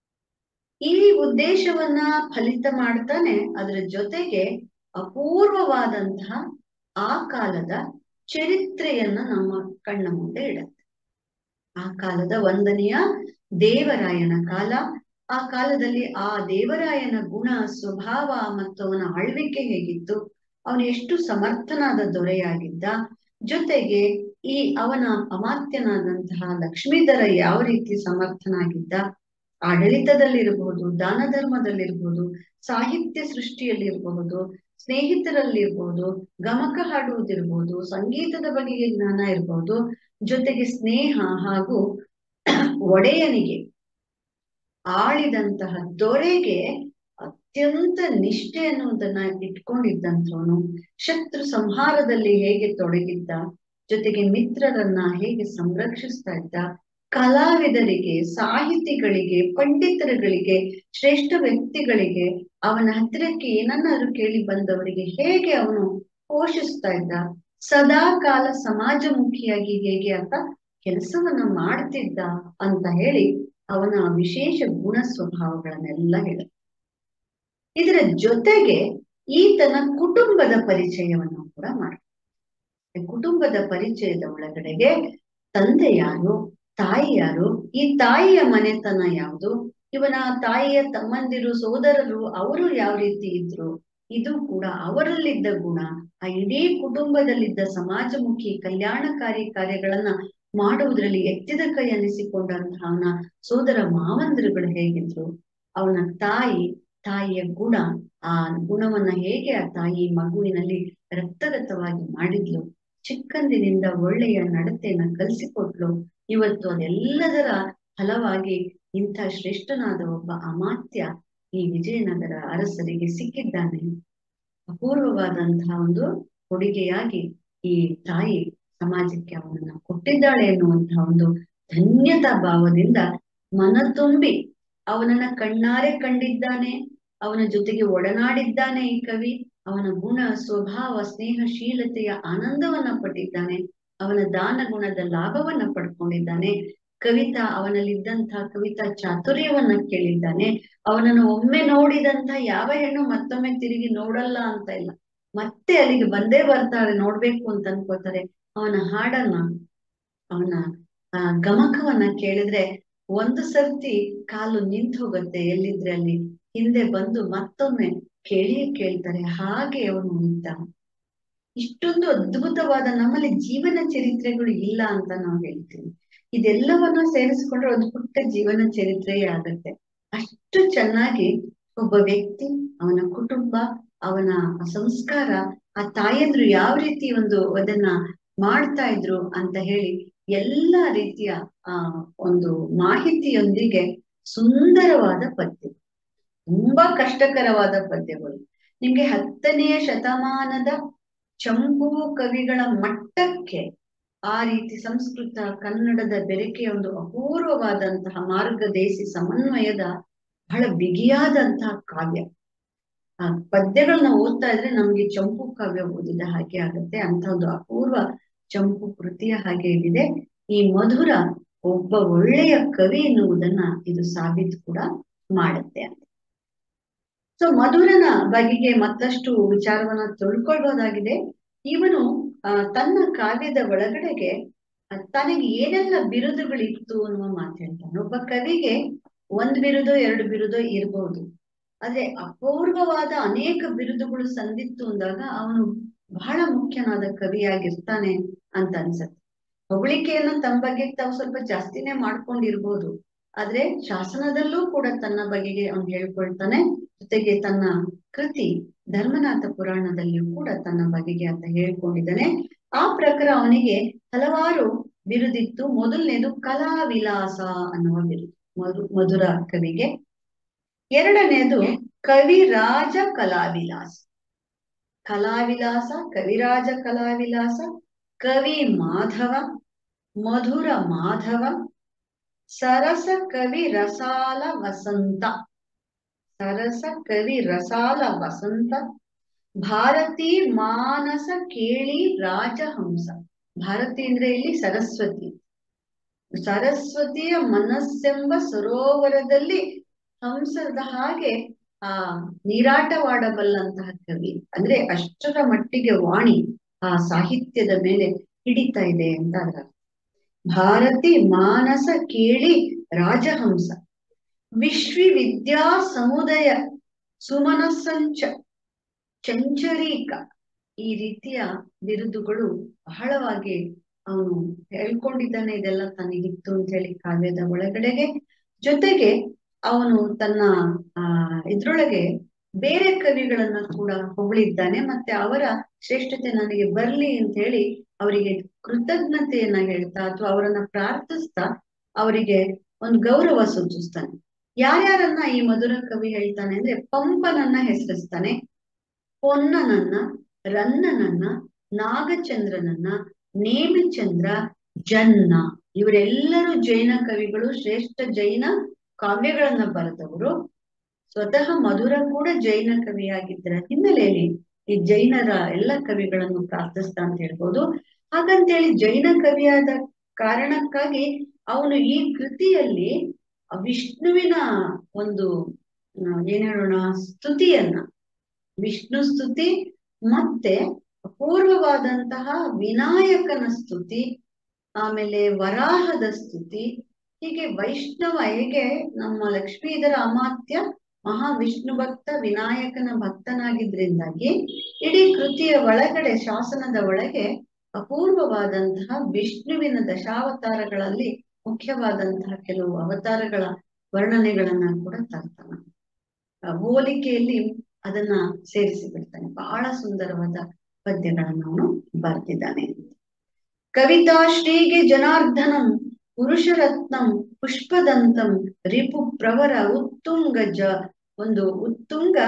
ಈ ಉದ್ದೇಶವನ್ನ ಫಲಿತ ಮಾಡ್ತಾನೆ ಅದರ ಜೊತೆಗೆ ಅಪೂರ್ವವಾದಂತಹ ಆ ಕಾಲದ ಚರಿತ್ರೆಯನ್ನ ನಮ್ಮ ಕಣ್ಣ ಮುಂದೆ ಇಡತ್ತೆ ಆ ಕಾಲದ ವಂದನೆಯ ದೇವರಾಯನ ಕಾಲ ಆ ಕಾಲದಲ್ಲಿ ಆ ದೇವರಾಯನ ಗುಣ ಸ್ವಭಾವ ಮತ್ತು ಅವನ ಆಳ್ವಿಕೆ ಹೇಗಿತ್ತು ಅವನು ಎಷ್ಟು ಸಮರ್ಥನಾದ ದೊರೆಯಾಗಿದ್ದ ಜೊತೆಗೆ ಈ ಅವನ ಅಮಾತ್ಯನಾದಂತಹ ಲಕ್ಷ್ಮೀಧರ ಯಾವ ರೀತಿ ಸಮರ್ಥನಾಗಿದ್ದ ಆಡಳಿತದಲ್ಲಿರಬಹುದು ದಾನ ಧರ್ಮದಲ್ಲಿರ್ಬಹುದು ಸಾಹಿತ್ಯ ಸೃಷ್ಟಿಯಲ್ಲಿರಬಹುದು ಸ್ನೇಹಿತರಲ್ಲಿರ್ಬಹುದು ಗಮಕ ಹಾಡುವುದಿರ್ಬಹುದು ಸಂಗೀತದ ಬಗೆಗೆ ಜ್ಞಾನ ಇರ್ಬಹುದು ಜೊತೆಗೆ ಸ್ನೇಹ ಹಾಗೂ ಒಡೆಯನಿಗೆ ಆಳಿದಂತಹ ದೊರೆಗೆ ಅತ್ಯಂತ ನಿಷ್ಠೆ ಅನ್ನುವುದನ್ನ ಇಟ್ಕೊಂಡಿದ್ದಂಥವನು ಶತ್ರು ಸಂಹಾರದಲ್ಲಿ ಹೇಗೆ ತೊಡಗಿದ್ದ ಜೊತೆಗೆ ಮಿತ್ರರನ್ನ ಹೇಗೆ ಸಂರಕ್ಷಿಸ್ತಾ ಇದ್ದ ಕಲಾವಿದರಿಗೆ ಸಾಹಿತಿಗಳಿಗೆ ಪಂಡಿತರುಗಳಿಗೆ ಶ್ರೇಷ್ಠ ವ್ಯಕ್ತಿಗಳಿಗೆ ಅವನ ಹತ್ತಿರಕ್ಕೆ ಏನನ್ನಾದ್ರೂ ಕೇಳಿ ಬಂದವರಿಗೆ ಹೇಗೆ ಅವನು ಪೋಷಿಸ್ತಾ ಇದ್ದ ಸದಾ ಕಾಲ ಸಮಾಜಮುಖಿಯಾಗಿ ಹೇಗೆ ಆತ ಕೆಲಸವನ್ನ ಮಾಡ್ತಿದ್ದ ಅಂತ ಹೇಳಿ ಅವನ ವಿಶೇಷ ಗುಣ ಸ್ವಭಾವಗಳನ್ನೆಲ್ಲ ಹೇಳ ಇದರ ಜೊತೆಗೆ ಈತನ ಕುಟುಂಬದ ಪರಿಚಯವನ್ನು ಕೂಡ ಮಾಡ ಕುಟುಂಬದ ಪರಿಚಯದ ಒಳಗಡೆಗೆ ತಂದೆ ಯಾರು ತಾಯಿ ಯಾರು ಈ ತಾಯಿಯ ಮನೆತನ ಯಾವುದು ಇವನ ತಾಯಿಯ ತಮ್ಮಂದಿರು ಸೋದರರು ಅವರು ಯಾವ ರೀತಿ ಇದ್ರು ಇದು ಕೂಡ ಅವರಲ್ಲಿದ್ದ ಗುಣ ಆ ಇಡೀ ಕುಟುಂಬದಲ್ಲಿದ್ದ ಸಮಾಜಮುಖಿ ಕಲ್ಯಾಣಕಾರಿ ಕಾರ್ಯಗಳನ್ನ ಮಾಡುವುದರಲ್ಲಿ ಎತ್ತಿದ ಕೈ ಅನಿಸಿಕೊಂಡಂತಹ ಅವನ ಸೋದರ ಮಾವಂದಿರುಗಳು ಹೇಗಿದ್ರು ಅವನ ತಾಯಿ ತಾಯಿಯ ಗುಣ ಆ ಗುಣವನ್ನ ಹೇಗೆ ಆ ತಾಯಿ ಮಗುವಿನಲ್ಲಿ ರಕ್ತಗತವಾಗಿ ಮಾಡಿದ್ಲು ಚಿಕ್ಕಂದಿನಿಂದ ಒಳ್ಳೆಯ ನಡತೆಯನ್ನ ಕಲಿಸಿಕೊಟ್ಲು ಇವತ್ತು ಅದೆಲ್ಲದರ ಫಲವಾಗಿ ಇಂಥ ಶ್ರೇಷ್ಠನಾದ ಒಬ್ಬ ಅಮಾತ್ಯ ಈ ವಿಜಯನಗರ ಅರಸರಿಗೆ ಸಿಕ್ಕಿದ್ದಾನೆ ಅಪೂರ್ವವಾದಂತಹ ಒಂದು ಕೊಡುಗೆಯಾಗಿ ಈ ತಾಯಿ ಸಮಾಜಕ್ಕೆ ಅವನನ್ನ ಕೊಟ್ಟಿದ್ದಾಳೆ ಎನ್ನುವಂತಹ ಒಂದು ಧನ್ಯತಾ ಭಾವದಿಂದ ಮನ ತುಂಬಿ ಅವನನ್ನ ಕಣ್ಣಾರೆ ಕಂಡಿದ್ದಾನೆ ಅವನ ಜೊತೆಗೆ ಒಡನಾಡಿದ್ದಾನೆ ಈ ಕವಿ ಅವನ ಗುಣ ಸ್ವಭಾವ ಸ್ನೇಹಶೀಲತೆಯ ಆನಂದವನ್ನ ಪಟ್ಟಿದ್ದಾನೆ ಅವನ ದಾನ ಗುಣದ ಲಾಭವನ್ನ ಪಡ್ಕೊಂಡಿದ್ದಾನೆ ಕವಿತಾ ಅವನಲ್ಲಿದ್ದಂತಹ ಕವಿತಾ ಚಾತುರ್ಯವನ್ನ ಕೇಳಿದ್ದಾನೆ ಅವನನ್ನು ಒಮ್ಮೆ ನೋಡಿದಂತ ಯಾವ ಹೆಣ್ಣು ಮತ್ತೊಮ್ಮೆ ತಿರುಗಿ ನೋಡಲ್ಲ ಅಂತ ಇಲ್ಲ ಮತ್ತೆ ಅಲ್ಲಿಗೆ ಬಂದೇ ಬರ್ತಾರೆ ನೋಡ್ಬೇಕು ಅಂತ ಅನ್ಕೋತಾರೆ ಅವನ ಹಾಡನ್ನ ಅವನ ಆ ಗಮಕವನ್ನ ಕೇಳಿದ್ರೆ ಒಂದು ಸರ್ತಿ ಕಾಲು ನಿಂತು ಹೋಗುತ್ತೆ ಎಲ್ಲಿದ್ರೆ ಅಲ್ಲಿ ಹಿಂದೆ ಬಂದು ಮತ್ತೊಮ್ಮೆ ಕೇಳಿಯೇ ಕೇಳ್ತಾರೆ ಹಾಗೆ ಅವನು ಇದ್ದ ಇಷ್ಟೊಂದು ಅದ್ಭುತವಾದ ನಮ್ಮಲ್ಲಿ ಜೀವನ ಚರಿತ್ರೆಗಳು ಇಲ್ಲ ಅಂತ ನಾವು ಹೇಳ್ತೀವಿ ಇದೆಲ್ಲವನ್ನ ಸೇರಿಸ್ಕೊಂಡ್ರೆ ಒಂದು ಪುಟ್ಟ ಜೀವನ ಚರಿತ್ರೆಯೇ ಆಗತ್ತೆ ಅಷ್ಟು ಚೆನ್ನಾಗಿ ಒಬ್ಬ ವ್ಯಕ್ತಿ ಅವನ ಕುಟುಂಬ ಅವನ ಸಂಸ್ಕಾರ ಆ ತಾಯಂದ್ರು ಯಾವ ರೀತಿ ಒಂದು ಅದನ್ನ ಮಾಡ್ತಾ ಇದ್ರು ಅಂತ ಹೇಳಿ ಎಲ್ಲಾ ರೀತಿಯ ಆ ಒಂದು ಮಾಹಿತಿಯೊಂದಿಗೆ ಸುಂದರವಾದ ಪದ್ಯ ತುಂಬಾ ಕಷ್ಟಕರವಾದ ಪದ್ಯಗಳು ನಿಮ್ಗೆ ಹತ್ತನೆಯ ಶತಮಾನದ ಚಂಪು ಕವಿಗಳ ಮಟ್ಟಕ್ಕೆ ಆ ರೀತಿ ಸಂಸ್ಕೃತ ಕನ್ನಡದ ಬೆರಕೆಯ ಒಂದು ಅಪೂರ್ವವಾದಂತಹ ಮಾರ್ಗದೇಶಿ ಸಮನ್ವಯದ ಬಹಳ ಬಿಗಿಯಾದಂತಹ ಕಾವ್ಯ ಆ ಪದ್ಯಗಳನ್ನ ಓದ್ತಾ ಇದ್ರೆ ನಮ್ಗೆ ಚಂಪು ಕಾವ್ಯ ಓದಿದ ಹಾಗೆ ಆಗುತ್ತೆ ಅಂತ ಒಂದು ಅಪೂರ್ವ ಚಂಪು ಕೃತಿಯ ಹಾಗೆ ಇದೆ ಈ ಮಧುರ ಒಬ್ಬ ಒಳ್ಳೆಯ ಕವಿ ಎನ್ನುವುದನ್ನ ಇದು ಸಾಬೀತು ಕೂಡ ಮಾಡುತ್ತೆ ಅಂತ ಸೊ ಮಧುರನ ಬಗೆಗೆ ಮತ್ತಷ್ಟು ವಿಚಾರವನ್ನ ತಿಳ್ಕೊಳ್ಬಹುದಾಗಿದೆ ಇವನು ಆ ತನ್ನ ಕಾವ್ಯದ ಒಳಗಡೆಗೆ ತನಗೆ ಏನೆಲ್ಲ ಬಿರುದುಗಳಿತ್ತು ಅನ್ನುವ ಮಾತು ಹೇಳ್ತಾನೆ ಒಬ್ಬ ಕವಿಗೆ ಒಂದ್ ಬಿರುದೋ ಎರಡು ಬಿರುದೋ ಇರಬಹುದು ಆದ್ರೆ ಅಪೂರ್ವವಾದ ಅನೇಕ ಬಿರುದುಗಳು ಸಂದಿತ್ತು ಅಂದಾಗ ಅವನು ಬಹಳ ಮುಖ್ಯನಾದ ಕವಿಯಾಗಿರ್ತಾನೆ ಅಂತ ಅನ್ಸತ್ತೆ ಹೊಗಳಿಕೆಯನ್ನ ತಮ್ಮ ಬಗ್ಗೆ ತಾವು ಸ್ವಲ್ಪ ಜಾಸ್ತಿನೇ ಮಾಡ್ಕೊಂಡಿರ್ಬೋದು ಆದ್ರೆ ಶಾಸನದಲ್ಲೂ ಕೂಡ ತನ್ನ ಬಗೆಗೆ ಅವನು ಹೇಳ್ಕೊಳ್ತಾನೆ ಜೊತೆಗೆ ತನ್ನ ಕೃತಿ ಧರ್ಮನಾಥ ಪುರಾಣದಲ್ಲಿಯೂ ಕೂಡ ತನ್ನ ಬಗೆಗೆ ಅಂತ ಹೇಳ್ಕೊಂಡಿದ್ದಾನೆ ಆ ಪ್ರಕಾರ ಅವನಿಗೆ ಹಲವಾರು ಬಿರುದಿತ್ತು ಮೊದಲನೇದು ಕಲಾವಿಲಾಸ ಅನ್ನುವ ಬಿರುದು ಮಧು ಮಧುರ ಕವಿಗೆ ಎರಡನೇದು ಕವಿರಾಜ ಕಲಾವಿಲಾಸ ಕಲಾವಿಲಾಸ ಕವಿರಾಜ ಕಲಾವಿಲಾಸ ಕವಿ ಮಾಧವ ಮಧುರ ಮಾಧವ ಸರಸ ಕವಿ ರಸಾಲ ವಸಂತ ಸರಸ ಕವಿ ರಸಾಲ ವಸಂತ ಭಾರತಿ ಮಾನಸ ಕೇಳಿ ರಾಜಹಂಸ ಭಾರತಿ ಅಂದ್ರೆ ಇಲ್ಲಿ ಸರಸ್ವತಿ ಸರಸ್ವತಿಯ ಮನಸ್ಸೆಂಬ ಸರೋವರದಲ್ಲಿ ಹಂಸದ ಹಾಗೆ ಆ ನೀರಾಟವಾಡಬಲ್ಲಂತಹ ಕವಿ ಅಂದ್ರೆ ಅಷ್ಟರ ಮಟ್ಟಿಗೆ ವಾಣಿ ಆ ಸಾಹಿತ್ಯದ ಮೇಲೆ ಹಿಡಿತಾ ಇದೆ ಅಂತ ಅದರ ಭಾರತಿ ಮಾನಸ ಕೇಳಿ ರಾಜಹಂಸ ವಿಶ್ವವಿದ್ಯಾ ಸಮುದಾಯ ಸುಮನಸ್ಸಂಚ ಚಂಚರೀಕ ಈ ರೀತಿಯ ಬಿರುದುಗಳು ಬಹಳವಾಗಿ ಅವನು ಹೇಳ್ಕೊಂಡಿದ್ದಾನೆ ಇದೆಲ್ಲ ತನಗಿತ್ತು ಅಂತ ಹೇಳಿ ಕಾವ್ಯದ ಒಳಗಡೆಗೆ ಜೊತೆಗೆ ಅವನು ತನ್ನ ಆ ಇದ್ರೊಳಗೆ ಬೇರೆ ಕವಿಗಳನ್ನ ಕೂಡ ಹೊಗಳಿದ್ದಾನೆ ಮತ್ತೆ ಅವರ ಶ್ರೇಷ್ಠತೆ ನನಗೆ ಬರ್ಲಿ ಅಂತ ಹೇಳಿ ಅವರಿಗೆ ಕೃತಜ್ಞತೆಯನ್ನ ಹೇಳ್ತಾ ಅಥವಾ ಅವರನ್ನ ಪ್ರಾರ್ಥಿಸ್ತಾ ಅವರಿಗೆ ಒಂದು ಗೌರವ ಸೂಚಿಸ್ತಾನೆ ಯಾರ್ಯಾರನ್ನ ಈ ಮಧುರ ಕವಿ ಹೇಳ್ತಾನೆ ಅಂದ್ರೆ ಪಂಪನನ್ನ ಹೆಸರಿಸ್ತಾನೆ ಪೊನ್ನನನ್ನ ರನ್ನನನ್ನ ನಾಗಚಂದ್ರನನ್ನ ನೇಮಿಚಂದ್ರ ಜನ್ನ ಇವರೆಲ್ಲರೂ ಜೈನ ಕವಿಗಳು ಶ್ರೇಷ್ಠ ಜೈನ ಕಾವ್ಯಗಳನ್ನ ಬರೆದವರು ಸ್ವತಃ ಮಧುರ ಕೂಡ ಜೈನ ಕವಿಯಾಗಿದ್ದರ ಹಿನ್ನೆಲೆಯಲ್ಲಿ ಈ ಜೈನರ ಎಲ್ಲ ಕವಿಗಳನ್ನು ಪ್ರಾರ್ಥಿಸ್ತಾ ಅಂತ ಹೇಳ್ಬೋದು ಹಾಗಂತೇಳಿ ಜೈನ ಕವಿಯಾದ ಕಾರಣಕ್ಕಾಗಿ ಅವನು ಈ ಕೃತಿಯಲ್ಲಿ ವಿಷ್ಣುವಿನ ಒಂದು ಏನ್ ಹೇಳೋಣ ಸ್ತುತಿಯನ್ನ ವಿಷ್ಣು ಸ್ತುತಿ ಮತ್ತೆ ಅಪೂರ್ವವಾದಂತಹ ವಿನಾಯಕನ ಸ್ತುತಿ ಆಮೇಲೆ ವರಾಹದ ಸ್ತುತಿ ಹೀಗೆ ವೈಷ್ಣವ ಹೇಗೆ ನಮ್ಮ ಲಕ್ಷ್ಮೀಧರ ಅಮಾತ್ಯ ಮಹಾವಿಷ್ಣು ಭಕ್ತ ವಿನಾಯಕನ ಭಕ್ತನಾಗಿದ್ರಿಂದಾಗಿ ಇಡೀ ಕೃತಿಯ ಒಳಗಡೆ ಶಾಸನದ ಒಳಗೆ ಅಪೂರ್ವವಾದಂತಹ ವಿಷ್ಣುವಿನ ದಶಾವತಾರಗಳಲ್ಲಿ ಮುಖ್ಯವಾದಂತಹ ಕೆಲವು ಅವತಾರಗಳ ವರ್ಣನೆಗಳನ್ನ ಕೂಡ ತರ್ತಾನ ಹೋಲಿಕೆಯಲ್ಲಿ ಅದನ್ನ ಸೇರಿಸಿ ಬಿಡ್ತಾನೆ ಬಹಳ ಸುಂದರವಾದ ಪದ್ಯಗಳನ್ನ ಅವನು ಬರ್ತಿದ್ದಾನೆ ಕವಿತಾ ಶ್ರೀಗೆ ಜನಾರ್ದನಂ ಪುರುಷರತ್ನಂ ಪುಷ್ಪದಂತಂ ರಿಪು ಪ್ರವರ ಉತ್ತುಂಗ ಜ ಒಂದು ಉತ್ತುಂಗ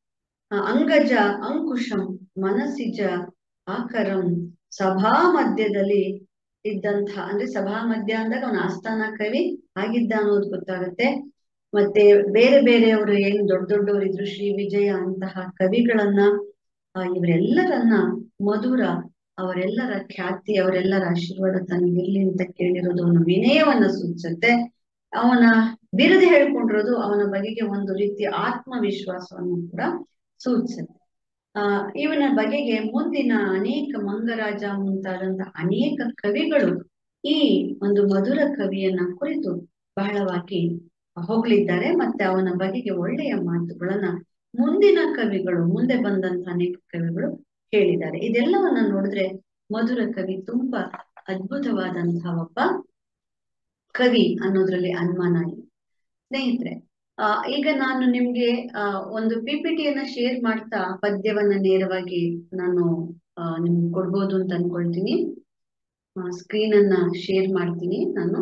ಅಂಗಜ ಅಂಕುಶಂ ಮನಸಿಜ ಆಕರಂ ಸಭಾ ಮಧ್ಯದಲ್ಲಿ ಇದ್ದಂಥ ಅಂದ್ರೆ ಸಭಾ ಮಧ್ಯ ಅಂದಾಗ ಅವನ ಆಸ್ಥಾನ ಕವಿ ಆಗಿದ್ದ ಅನ್ನೋದು ಗೊತ್ತಾಗುತ್ತೆ ಮತ್ತೆ ಬೇರೆ ಬೇರೆಯವರು ಏನ್ ದೊಡ್ಡ ದೊಡ್ಡವರು ಇದ್ರು ಶ್ರೀ ವಿಜಯ ಅಂತಹ ಕವಿಗಳನ್ನ ಇವರೆಲ್ಲರನ್ನ ಮಧುರ ಅವರೆಲ್ಲರ ಖ್ಯಾತಿ ಅವರೆಲ್ಲರ ಆಶೀರ್ವಾದ ತನಗಿರ್ಲಿ ಅಂತ ಕೇಳಿರೋದು ಅವನ ವಿನಯವನ್ನ ಸೂಚಿಸುತ್ತೆ ಅವನ ಬಿರುದು ಹೇಳ್ಕೊಂಡಿರೋದು ಅವನ ಬಗೆಗೆ ಒಂದು ರೀತಿಯ ಆತ್ಮವಿಶ್ವಾಸವನ್ನು ಕೂಡ ಸೂಚಿಸುತ್ತೆ ಆ ಇವನ ಬಗೆಗೆ ಮುಂದಿನ ಅನೇಕ ಮಂಗರಾಜ ಮುಂತಾದಂತ ಅನೇಕ ಕವಿಗಳು ಈ ಒಂದು ಮಧುರ ಕವಿಯನ್ನ ಕುರಿತು ಬಹಳವಾಗಿ ಹೊಗಳಿದ್ದಾರೆ ಮತ್ತೆ ಅವನ ಬಗೆಗೆ ಒಳ್ಳೆಯ ಮಾತುಗಳನ್ನ ಮುಂದಿನ ಕವಿಗಳು ಮುಂದೆ ಬಂದಂತ ಅನೇಕ ಕವಿಗಳು ಹೇಳಿದ್ದಾರೆ ಇದೆಲ್ಲವನ್ನ ನೋಡಿದ್ರೆ ಮಧುರ ಕವಿ ತುಂಬಾ ಅದ್ಭುತವಾದಂತಹ ಒಬ್ಬ ಕವಿ ಅನ್ನೋದ್ರಲ್ಲಿ ಅನುಮಾನ ಇಲ್ಲ ಸ್ನೇಹಿತರೆ ಆ ಈಗ ನಾನು ನಿಮ್ಗೆ ಆ ಒಂದು ಪಿ ಪಿ ಟಿಯನ್ನ ಶೇರ್ ಮಾಡ್ತಾ ಪದ್ಯವನ್ನ ನೇರವಾಗಿ ನಾನು ಆ ನಿಮ್ಗೆ ಕೊಡ್ಬೋದು ಅಂತ ಅನ್ಕೊಳ್ತೀನಿ ಸ್ಕ್ರೀನ್ ಅನ್ನ ಶೇರ್ ಮಾಡ್ತೀನಿ ನಾನು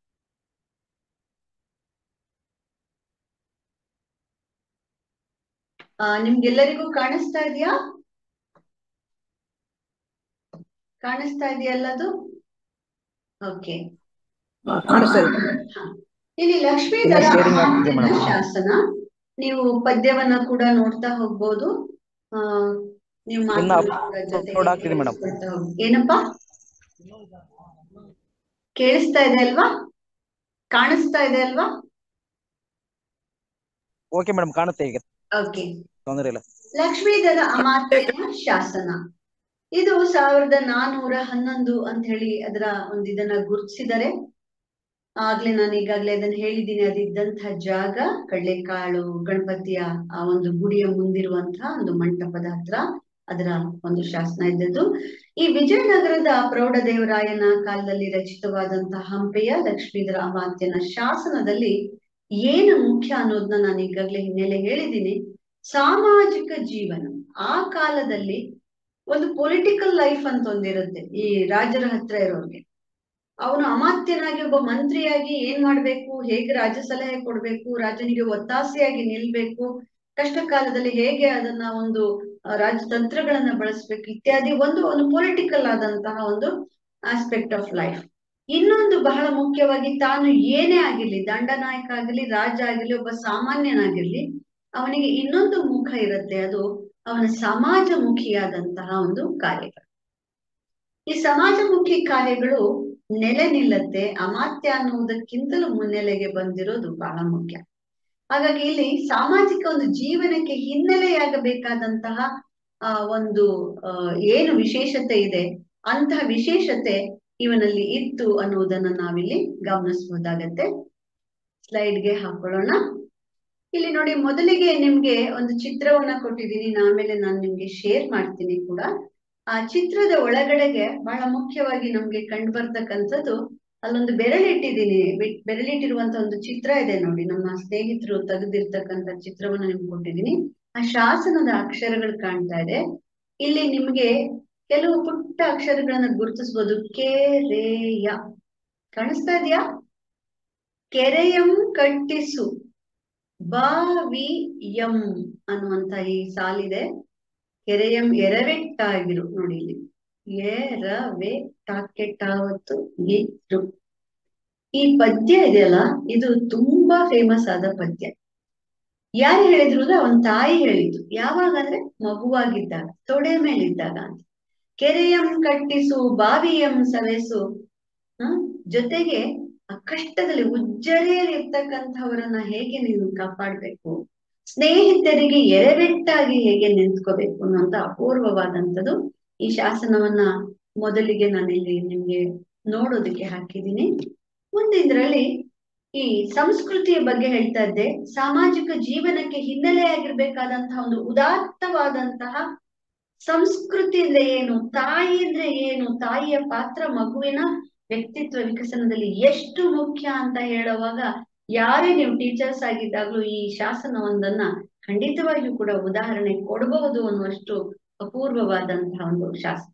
ಆ ನಿಮ್ಗೆಲ್ಲರಿಗೂ ಕಾಣಿಸ್ತಾ ಇದೆಯಾ ಕಾಣಿಸ್ತಾ ಇದೆಯಲ್ಲದು ಓಕೆ ಕಾಣಿಸ್ತಾ ಇದೆ ಇಲ್ಲಿ ಲಕ್ಷ್ಮೀಧರ ಎಲ್ಲ sharing ಆಗ್ತಿದೆ ಅಮಾತ್ಯನ madam. ಶಾಸನ ನೀವು ಪದ್ಯವನ್ನ ಕೂಡ ನೋಡ್ತಾ ಹೋಗ್ಬೋದು ಆ ನೀವು ಇನ್ನ ಮಾತುಗಳನ್ನ ಕೂಡ ಜೊತೆಗೆ upload ಆಗ್ತಿದೆ madam. ಕೇಳಿಸ್ಕೊಳ್ತಾ ಹೋಗಿ. ಏನಪ್ಪಾ ಕೇಳಿಸ್ತಾ ಇದೆ ಅಲ್ವಾ ಕಾಣಿಸ್ತಾ ಇದೆ ಅಲ್ವಾ ಓಕೆ ಮೇಡಮ್ ಕಾಣುತ್ತೆ ಈಗ ಓಕೆ ತೊಂದರೆ ಇಲ್ಲ ಲಕ್ಷ್ಮೀಧರ ಅಮಾತ್ಯನ ಶಾಸನ ಇದು ಸಾವಿರದ ನಾನೂರ ಹನ್ನೊಂದು ಅಂತ ಹೇಳಿ ಅದರ ಒಂದು ಇದನ್ನ ಗುರುತಿಸಿದರೆ ಆಗ್ಲೇ ನಾನು ಈಗಾಗ್ಲೇ ಅದನ್ನ ಹೇಳಿದ್ದೀನಿ ಅದಿದ್ದಂತಹ ಜಾಗ ಕಡ್ಲೆಕಾಳು ಗಣಪತಿಯ ಆ ಒಂದು ಗುಡಿಯ ಮುಂದಿರುವಂತಹ ಒಂದು ಮಂಟಪದ ಹತ್ರ ಅದರ ಒಂದು ಶಾಸನ ಇದ್ದದ್ದು ಈ ವಿಜಯನಗರದ ಪ್ರೌಢದೇವರಾಯನ ಕಾಲದಲ್ಲಿ ರಚಿತವಾದಂತಹ ಹಂಪೆಯ ಲಕ್ಷ್ಮೀಧರ ಅಮಾತ್ಯನ ಶಾಸನದಲ್ಲಿ ಏನು ಮುಖ್ಯ ಅನ್ನೋದನ್ನ ನಾನು ಈಗಾಗ್ಲೇ ಹಿನ್ನೆಲೆ ಹೇಳಿದ್ದೀನಿ ಸಾಮಾಜಿಕ ಜೀವನ ಆ ಕಾಲದಲ್ಲಿ ಒಂದು ಪೊಲಿಟಿಕಲ್ ಲೈಫ್ ಅಂತ ಒಂದಿರುತ್ತೆ ಈ ರಾಜರ ಹತ್ರ ಇರೋರ್ಗೆ ಅವನು ಅಮಾತ್ಯನಾಗಿ ಒಬ್ಬ ಮಂತ್ರಿಯಾಗಿ ಏನ್ ಮಾಡ್ಬೇಕು ಹೇಗೆ ರಾಜ ಸಲಹೆ ಕೊಡ್ಬೇಕು ರಾಜನಿಗೆ ಒತ್ತಾಸೆಯಾಗಿ ನಿಲ್ಬೇಕು ಕಷ್ಟ ಕಾಲದಲ್ಲಿ ಹೇಗೆ ಅದನ್ನ ಒಂದು ಆ, ರಾಜತಂತ್ರಗಳನ್ನ ಬಳಸ್ಬೇಕು ಇತ್ಯಾದಿ ಒಂದು ಒಂದು ಪೊಲಿಟಿಕಲ್ ಆದಂತಹ ಒಂದು ಆಸ್ಪೆಕ್ಟ್ ಆಫ್ ಲೈಫ್ ಇನ್ನೊಂದು ಬಹಳ ಮುಖ್ಯವಾಗಿ ತಾನು ಏನೇ ಆಗಿರ್ಲಿ ದಂಡನಾಯಕ ಆಗಿರ್ಲಿ ರಾಜ ಆಗಿರ್ಲಿ ಒಬ್ಬ ಸಾಮಾನ್ಯನಾಗಿರ್ಲಿ ಅವನಿಗೆ ಇನ್ನೊಂದು ಮುಖ ಇರುತ್ತೆ ಅದು ಅವನ ಸಮಾಜಮುಖಿಯಾದಂತಹ ಒಂದು ಕಾರ್ಯಗಳು ಈ ಸಮಾಜಮುಖಿ ಕಾರ್ಯಗಳು ನೆಲೆ ನಿಲ್ಲತ್ತೆ ಅಮಾತ್ಯ ಅನ್ನುವುದಕ್ಕಿಂತಲೂ ಮುನ್ನೆಲೆಗೆ ಬಂದಿರೋದು ಬಹಳ ಮುಖ್ಯ ಹಾಗಾಗಿ ಇಲ್ಲಿ ಸಾಮಾಜಿಕ ಒಂದು ಜೀವನಕ್ಕೆ ಹಿನ್ನೆಲೆಯಾಗಬೇಕಾದಂತಹ ಆ ಒಂದು ಆ ಏನು ವಿಶೇಷತೆ ಇದೆ ಅಂತಹ ವಿಶೇಷತೆ ಇವನಲ್ಲಿ ಇತ್ತು ಅನ್ನುವುದನ್ನ ನಾವಿಲ್ಲಿ ಗಮನಿಸಬಹುದಾಗತ್ತೆ ಸ್ಲೈಡ್ಗೆ ಹಾಕೊಳ್ಳೋಣ ಇಲ್ಲಿ ನೋಡಿ ಮೊದಲಿಗೆ ನಿಮ್ಗೆ ಒಂದು ಚಿತ್ರವನ್ನ ಕೊಟ್ಟಿದ್ದೀನಿ ಆಮೇಲೆ ನಾನು ನಿಮ್ಗೆ ಶೇರ್ ಮಾಡ್ತೀನಿ ಕೂಡ ಆ ಚಿತ್ರದ ಒಳಗಡೆಗೆ ಬಹಳ ಮುಖ್ಯವಾಗಿ ನಮ್ಗೆ ಕಂಡು ಬರ್ತಕ್ಕಂಥದ್ದು ಅಲ್ಲೊಂದು ಬೆರಳಿಟ್ಟಿದ್ದೀನಿ ಬೆ- ಬೆರಳಿಟ್ಟಿರುವಂತ ಒಂದು ಚಿತ್ರ ಇದೆ ನೋಡಿ ನಮ್ಮ ಸ್ನೇಹಿತರು ತೆಗೆದಿರ್ತಕ್ಕಂಥ ಚಿತ್ರವನ್ನ ನಿಮ್ಗೆ ಕೊಟ್ಟಿದ್ದೀನಿ ಆ ಶಾಸನದ ಅಕ್ಷರಗಳು ಕಾಣ್ತಾ ಇದೆ ಇಲ್ಲಿ ನಿಮ್ಗೆ ಕೆಲವು ಪುಟ್ಟ ಅಕ್ಷರಗಳನ್ನ ಗುರುತಿಸಬಹುದು ಕೆ ರೇ ಯ ಕಾಣಿಸ್ತಾ ಇದೆಯಾ ಕೆರೆಯಂ ಕಟ್ಟಿಸು ಬಾವಿ ಎಂ ಅನ್ನುವಂತ ಈ ಸಾಲಿದೆ ಕೆರೆಯಂ ಎರವೆಟ್ಟಾಗಿರು ನೋಡಿ ಇಲ್ಲಿ ಎರವೆ ಟಾಕೆಟ್ಟಾವತ್ತು ಗಿರು ಈ ಪದ್ಯ ಇದೆಯಲ್ಲ ಇದು ತುಂಬಾ ಫೇಮಸ್ ಆದ ಪದ್ಯ ಯಾರು ಹೇಳಿದ್ರು ಅಂದ್ರೆ ಅವನ್ ತಾಯಿ ಹೇಳಿದ್ದು ಯಾವಾಗ ಅಂದ್ರೆ ಮಗುವಾಗಿದ್ದಾಗ ತೊಡೆ ಮೇಲಿದ್ದಾಗ ಅಂತ ಕೆರೆಯಂ ಕಟ್ಟಿಸು ಬಾವಿಯಂ ಸವೆಸು ಹ ಜೊತೆಗೆ ಆ ಕಷ್ಟದಲ್ಲಿ ಉಜ್ಜರೆಯಲ್ಲಿ ಇರ್ತಕ್ಕಂಥವರನ್ನ ಹೇಗೆ ನೀನು ಕಾಪಾಡ್ಬೇಕು ಸ್ನೇಹಿತರಿಗೆ ಎರೆವೆಟ್ಟಾಗಿ ಹೇಗೆ ನಿಂತ್ಕೋಬೇಕು ಅನ್ನೋಂತ ಅಪೂರ್ವವಾದಂಥದ್ದು ಈ ಶಾಸನವನ್ನ ಮೊದಲಿಗೆ ನಾನಿಲ್ಲಿ ನಿಮ್ಗೆ ನೋಡೋದಕ್ಕೆ ಹಾಕಿದ್ದೀನಿ ಮುಂದೆ ಇದ್ರಲ್ಲಿ ಈ ಸಂಸ್ಕೃತಿಯ ಬಗ್ಗೆ ಹೇಳ್ತಾ ಇದ್ದೆ ಸಾಮಾಜಿಕ ಜೀವನಕ್ಕೆ ಹಿನ್ನೆಲೆಯಾಗಿರ್ಬೇಕಾದಂತಹ ಒಂದು ಉದಾತ್ತವಾದಂತಹ ಸಂಸ್ಕೃತಿ ಅಂದ್ರೆ ಏನು ತಾಯಿ ಅಂದ್ರೆ ಏನು ತಾಯಿಯ ಪಾತ್ರ ಮಗುವಿನ ವ್ಯಕ್ತಿತ್ವ ವಿಕಸನದಲ್ಲಿ ಎಷ್ಟು ಮುಖ್ಯ ಅಂತ ಹೇಳುವಾಗ ಯಾರೇ ನೀವು ಟೀಚರ್ಸ್ ಆಗಿದ್ದಾಗ್ಲೂ ಈ ಶಾಸನವೊಂದನ್ನ ಖಂಡಿತವಾಗಿಯೂ ಕೂಡ ಉದಾಹರಣೆ ಕೊಡಬಹುದು ಅನ್ನುವಷ್ಟು ಅಪೂರ್ವವಾದಂತಹ ಒಂದು ಶಾಸನ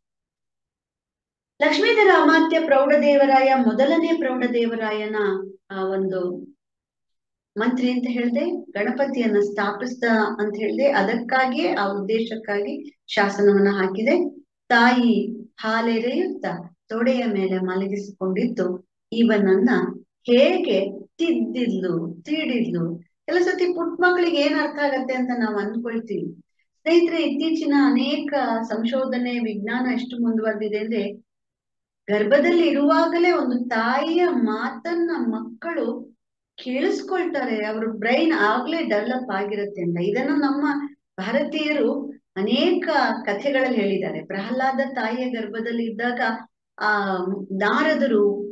ಲಕ್ಷ್ಮೀಧರ ಅಮಾತ್ಯ ಪ್ರೌಢದೇವರಾಯ ಮೊದಲನೇ ಪ್ರೌಢದೇವರಾಯನ ಆ ಒಂದು ಮಂತ್ರಿ ಅಂತ ಹೇಳ್ದೆ ಗಣಪತಿಯನ್ನ ಸ್ಥಾಪಿಸ್ದ ಅಂತ ಹೇಳ್ದೆ ಅದಕ್ಕಾಗಿಯೇ ಆ ಉದ್ದೇಶಕ್ಕಾಗಿ ಶಾಸನವನ್ನ ಹಾಕಿದೆ ತಾಯಿ ಹಾಲೆರೆಯುತ್ತ ತೊಡೆಯ ಮೇಲೆ ಮಲಗಿಸಿಕೊಂಡಿದ್ದು ಇವನನ್ನ ಹೇಗೆ ತಿದ್ದಿದ್ಲು ತೀಡಿದ್ಲು ಕೆಲವು ಸತಿ ಪುಟ್ಟ ಮಕ್ಕಳಿಗೆ ಏನ್ ಅರ್ಥ ಆಗತ್ತೆ ಅಂತ ನಾವು ಅಂದ್ಕೊಳ್ತೀವಿ ಸ್ನೇಹಿತರೆ ಇತ್ತೀಚಿನ ಅನೇಕ ಸಂಶೋಧನೆ ವಿಜ್ಞಾನ ಎಷ್ಟು ಮುಂದುವರೆದಿದೆ ಅಂದ್ರೆ ಗರ್ಭದಲ್ಲಿ ಇರುವಾಗಲೇ ಒಂದು ತಾಯಿಯ ಮಾತನ್ನ ಮಕ್ಕಳು ಕೇಳಿಸ್ಕೊಳ್ತಾರೆ ಅವ್ರ ಬ್ರೈನ್ ಆಗ್ಲೇ ಡೆವಲಪ್ ಆಗಿರುತ್ತೆ ಅಂತ ಇದನ್ನು ನಮ್ಮ ಭಾರತೀಯರು ಅನೇಕ ಕಥೆಗಳಲ್ಲಿ ಹೇಳಿದ್ದಾರೆ ಪ್ರಹ್ಲಾದ ತಾಯಿಯ ಗರ್ಭದಲ್ಲಿ ಇದ್ದಾಗ ಆ ನಾರದರು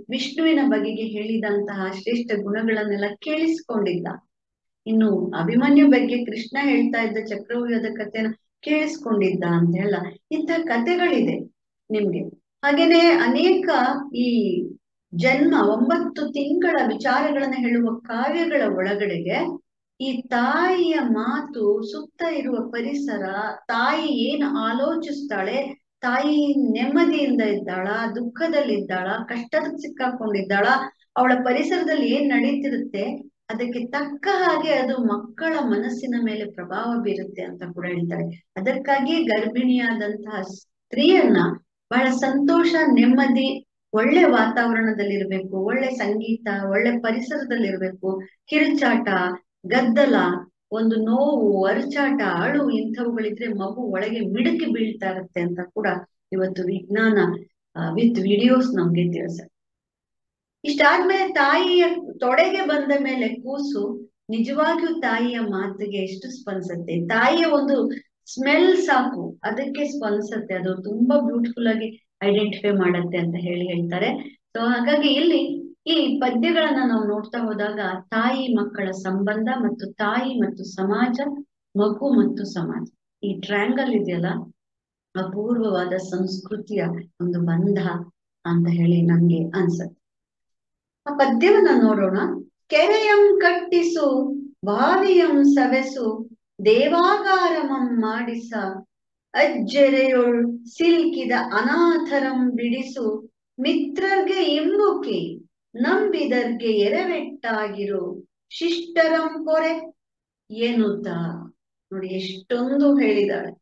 ವಿಷ್ಣುವಿನ ಬಗೆಗೆ ಹೇಳಿದಂತಹ ಶ್ರೇಷ್ಠ ಗುಣಗಳನ್ನೆಲ್ಲ ಕೇಳಿಸ್ಕೊಂಡಿದ್ದ ಇನ್ನು ಅಭಿಮನ್ಯು ಬಗ್ಗೆ ಕೃಷ್ಣ ಹೇಳ್ತಾ ಇದ್ದ ಚಕ್ರವ್ಯೂಹದ ಕಥೆನ ಕೇಳಿಸ್ಕೊಂಡಿದ್ದ ಅಂತ ಹೇಳ ಇಂಥ ಕಥೆಗಳಿದೆ ನಿಮ್ಗೆ ಹಾಗೇನೆ ಅನೇಕ ಈ ಜನ್ಮ ಒಂಬತ್ತು ತಿಂಗಳ ವಿಚಾರಗಳನ್ನ ಹೇಳುವ ಕಾವ್ಯಗಳ ಒಳಗಡೆಗೆ ಈ ತಾಯಿಯ ಮಾತು ಸುತ್ತ ಇರುವ ಪರಿಸರ ತಾಯಿ ಏನು ಆಲೋಚಿಸ್ತಾಳೆ ತಾಯಿ ನೆಮ್ಮದಿಯಿಂದ ಇದ್ದಾಳ ದುಃಖದಲ್ಲಿದ್ದಾಳ ಕಷ್ಟದ ಸಿಕ್ಕಾಕೊಂಡಿದ್ದಾಳ ಅವಳ ಪರಿಸರದಲ್ಲಿ ಏನ್ ನಡೀತಿರುತ್ತೆ ಅದಕ್ಕೆ ತಕ್ಕ ಹಾಗೆ ಅದು ಮಕ್ಕಳ ಮನಸ್ಸಿನ ಮೇಲೆ ಪ್ರಭಾವ ಬೀರುತ್ತೆ ಅಂತ ಕೂಡ ಹೇಳ್ತಾರೆ ಅದಕ್ಕಾಗಿ ಗರ್ಭಿಣಿಯಾದಂತಹ ಸ್ತ್ರೀಯನ್ನ ಬಹಳ ಸಂತೋಷ ನೆಮ್ಮದಿ ಒಳ್ಳೆ ವಾತಾವರಣದಲ್ಲಿರ್ಬೇಕು ಒಳ್ಳೆ ಸಂಗೀತ ಒಳ್ಳೆ ಪರಿಸರದಲ್ಲಿರ್ಬೇಕು ಕಿರುಚಾಟ ಗದ್ದಲ ಒಂದು ನೋವು ಅರಚಾಟ ಅಳು ಇಂಥವುಗಳಿದ್ರೆ ಮಗು ಒಳಗೆ ಮಿಡುಕಿ ಬೀಳ್ತಾ ಇರುತ್ತೆ ಅಂತ ಕೂಡ ಇವತ್ತು ವಿಜ್ಞಾನ ವಿತ್ ವಿಡಿಯೋಸ್ ನಮ್ಗೆ ತಿಳಿಸ ಇಷ್ಟಾದ್ಮೇಲೆ ತಾಯಿಯ ತೊಡೆಗೆ ಬಂದ ಮೇಲೆ ಕೂಸು ನಿಜವಾಗಿಯೂ ತಾಯಿಯ ಮಾತಿಗೆ ಎಷ್ಟು ಸ್ಪಂದಿಸುತ್ತೆ ತಾಯಿಯ ಒಂದು ಸ್ಮೆಲ್ ಸಾಕು ಅದಕ್ಕೆ ಸ್ಪಂದಿಸುತ್ತೆ ಅದು ತುಂಬಾ ಬ್ಯೂಟಿಫುಲ್ ಆಗಿ ಐಡೆಂಟಿಫೈ ಮಾಡತ್ತೆ ಅಂತ ಹೇಳಿ ಹೇಳ್ತಾರೆ ಸೊ ಹಾಗಾಗಿ ಇಲ್ಲಿ ಈ ಪದ್ಯಗಳನ್ನ ನಾವು ನೋಡ್ತಾ ಹೋದಾಗ ತಾಯಿ ಮಕ್ಕಳ ಸಂಬಂಧ ಮತ್ತು ತಾಯಿ ಮತ್ತು ಸಮಾಜ ಮಗು ಮತ್ತು ಸಮಾಜ ಈ ಟ್ರ್ಯಾಂಗಲ್ ಇದೆಯಲ್ಲ ಅಪೂರ್ವವಾದ ಸಂಸ್ಕೃತಿಯ ಒಂದು ಬಂಧ ಅಂತ ಹೇಳಿ ನನ್ಗೆ ಅನ್ಸತ್ತೆ ಆ ಪದ್ಯವನ್ನ ನೋಡೋಣ ಕೆರೆಯಂ ಕಟ್ಟಿಸು ಬಾವಿಯಂ ಸವೆಸು ದೇವಾಗಾರಮಂ ಮಾಡಿಸ ಅಜ್ಜೆರೆಯೊಳ್ ಸಿಲ್ಕಿದ ಅನಾಥರಂ ಬಿಡಿಸು ಮಿತ್ರರ್ಗೆ ಇಂಬುಕಿ ನಂಬಿದರ್ಗೆ ಎರವೆಟ್ಟಾಗಿರು ಶಿಷ್ಟರಂ ಪೊರೆ ಎನ್ನುತ್ತ ನೋಡಿ ಎಷ್ಟೊಂದು ಹೇಳಿದಾಳೆ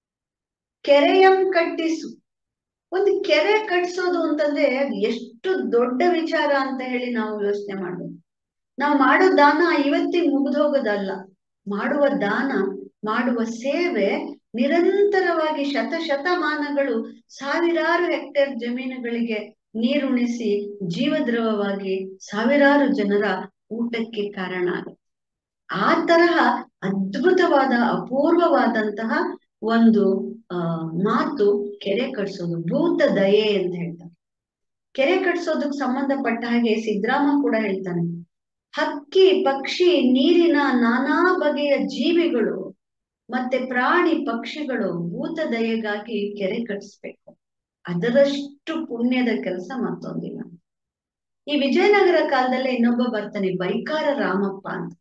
ಕೆರೆಯಂ ಕಟ್ಟಿಸು ಒಂದು ಕೆರೆ ಕಟ್ಸೋದು ಅಂತಂದ್ರೆ ಅದು ಎಷ್ಟು ದೊಡ್ಡ ವಿಚಾರ ಅಂತ ಹೇಳಿ ನಾವು ಯೋಚನೆ ಮಾಡ್ಬೇಕು ನಾವು ಮಾಡೋ ದಾನ ಇವತ್ತಿಗೆ ಮುಗಿದೋಗೋದಲ್ಲ ಮಾಡುವ ದಾನ ಮಾಡುವ ಸೇವೆ ನಿರಂತರವಾಗಿ ಶತಶತಮಾನಗಳು ಸಾವಿರಾರು ಹೆಕ್ಟೇರ್ ಜಮೀನುಗಳಿಗೆ ನೀರುಣಿಸಿ ಜೀವದ್ರವವಾಗಿ ಸಾವಿರಾರು ಜನರ ಊಟಕ್ಕೆ ಕಾರಣ ಆಗುತ್ತೆ ಆ ತರಹ ಅದ್ಭುತವಾದ ಅಪೂರ್ವವಾದಂತಹ ಒಂದು ಆ ಮಾತು ಕೆರೆ ಕಟ್ಸೋದು ಭೂತ ದಯೆ ಅಂತ ಹೇಳ್ತಾರೆ ಕೆರೆ ಕಟ್ಸೋದಕ್ ಸಂಬಂಧಪಟ್ಟ ಹಾಗೆ ಸಿದ್ದರಾಮ ಕೂಡ ಹೇಳ್ತಾನೆ ಹಕ್ಕಿ ಪಕ್ಷಿ ನೀರಿನ ನಾನಾ ಬಗೆಯ ಜೀವಿಗಳು ಮತ್ತೆ ಪ್ರಾಣಿ ಪಕ್ಷಿಗಳು ಭೂತ ದಯೆಗಾಗಿ ಕೆರೆ ಕಟ್ಟಿಸ್ಬೇಕು ಅದರಷ್ಟು ಪುಣ್ಯದ ಕೆಲಸ ಮತ್ತೊಂದಿಲ್ಲ ಈ ವಿಜಯನಗರ ಕಾಲದಲ್ಲೇ ಇನ್ನೊಬ್ಬ ಬರ್ತಾನೆ ಬೈಕಾರ ರಾಮಪ್ಪ ಅಂತ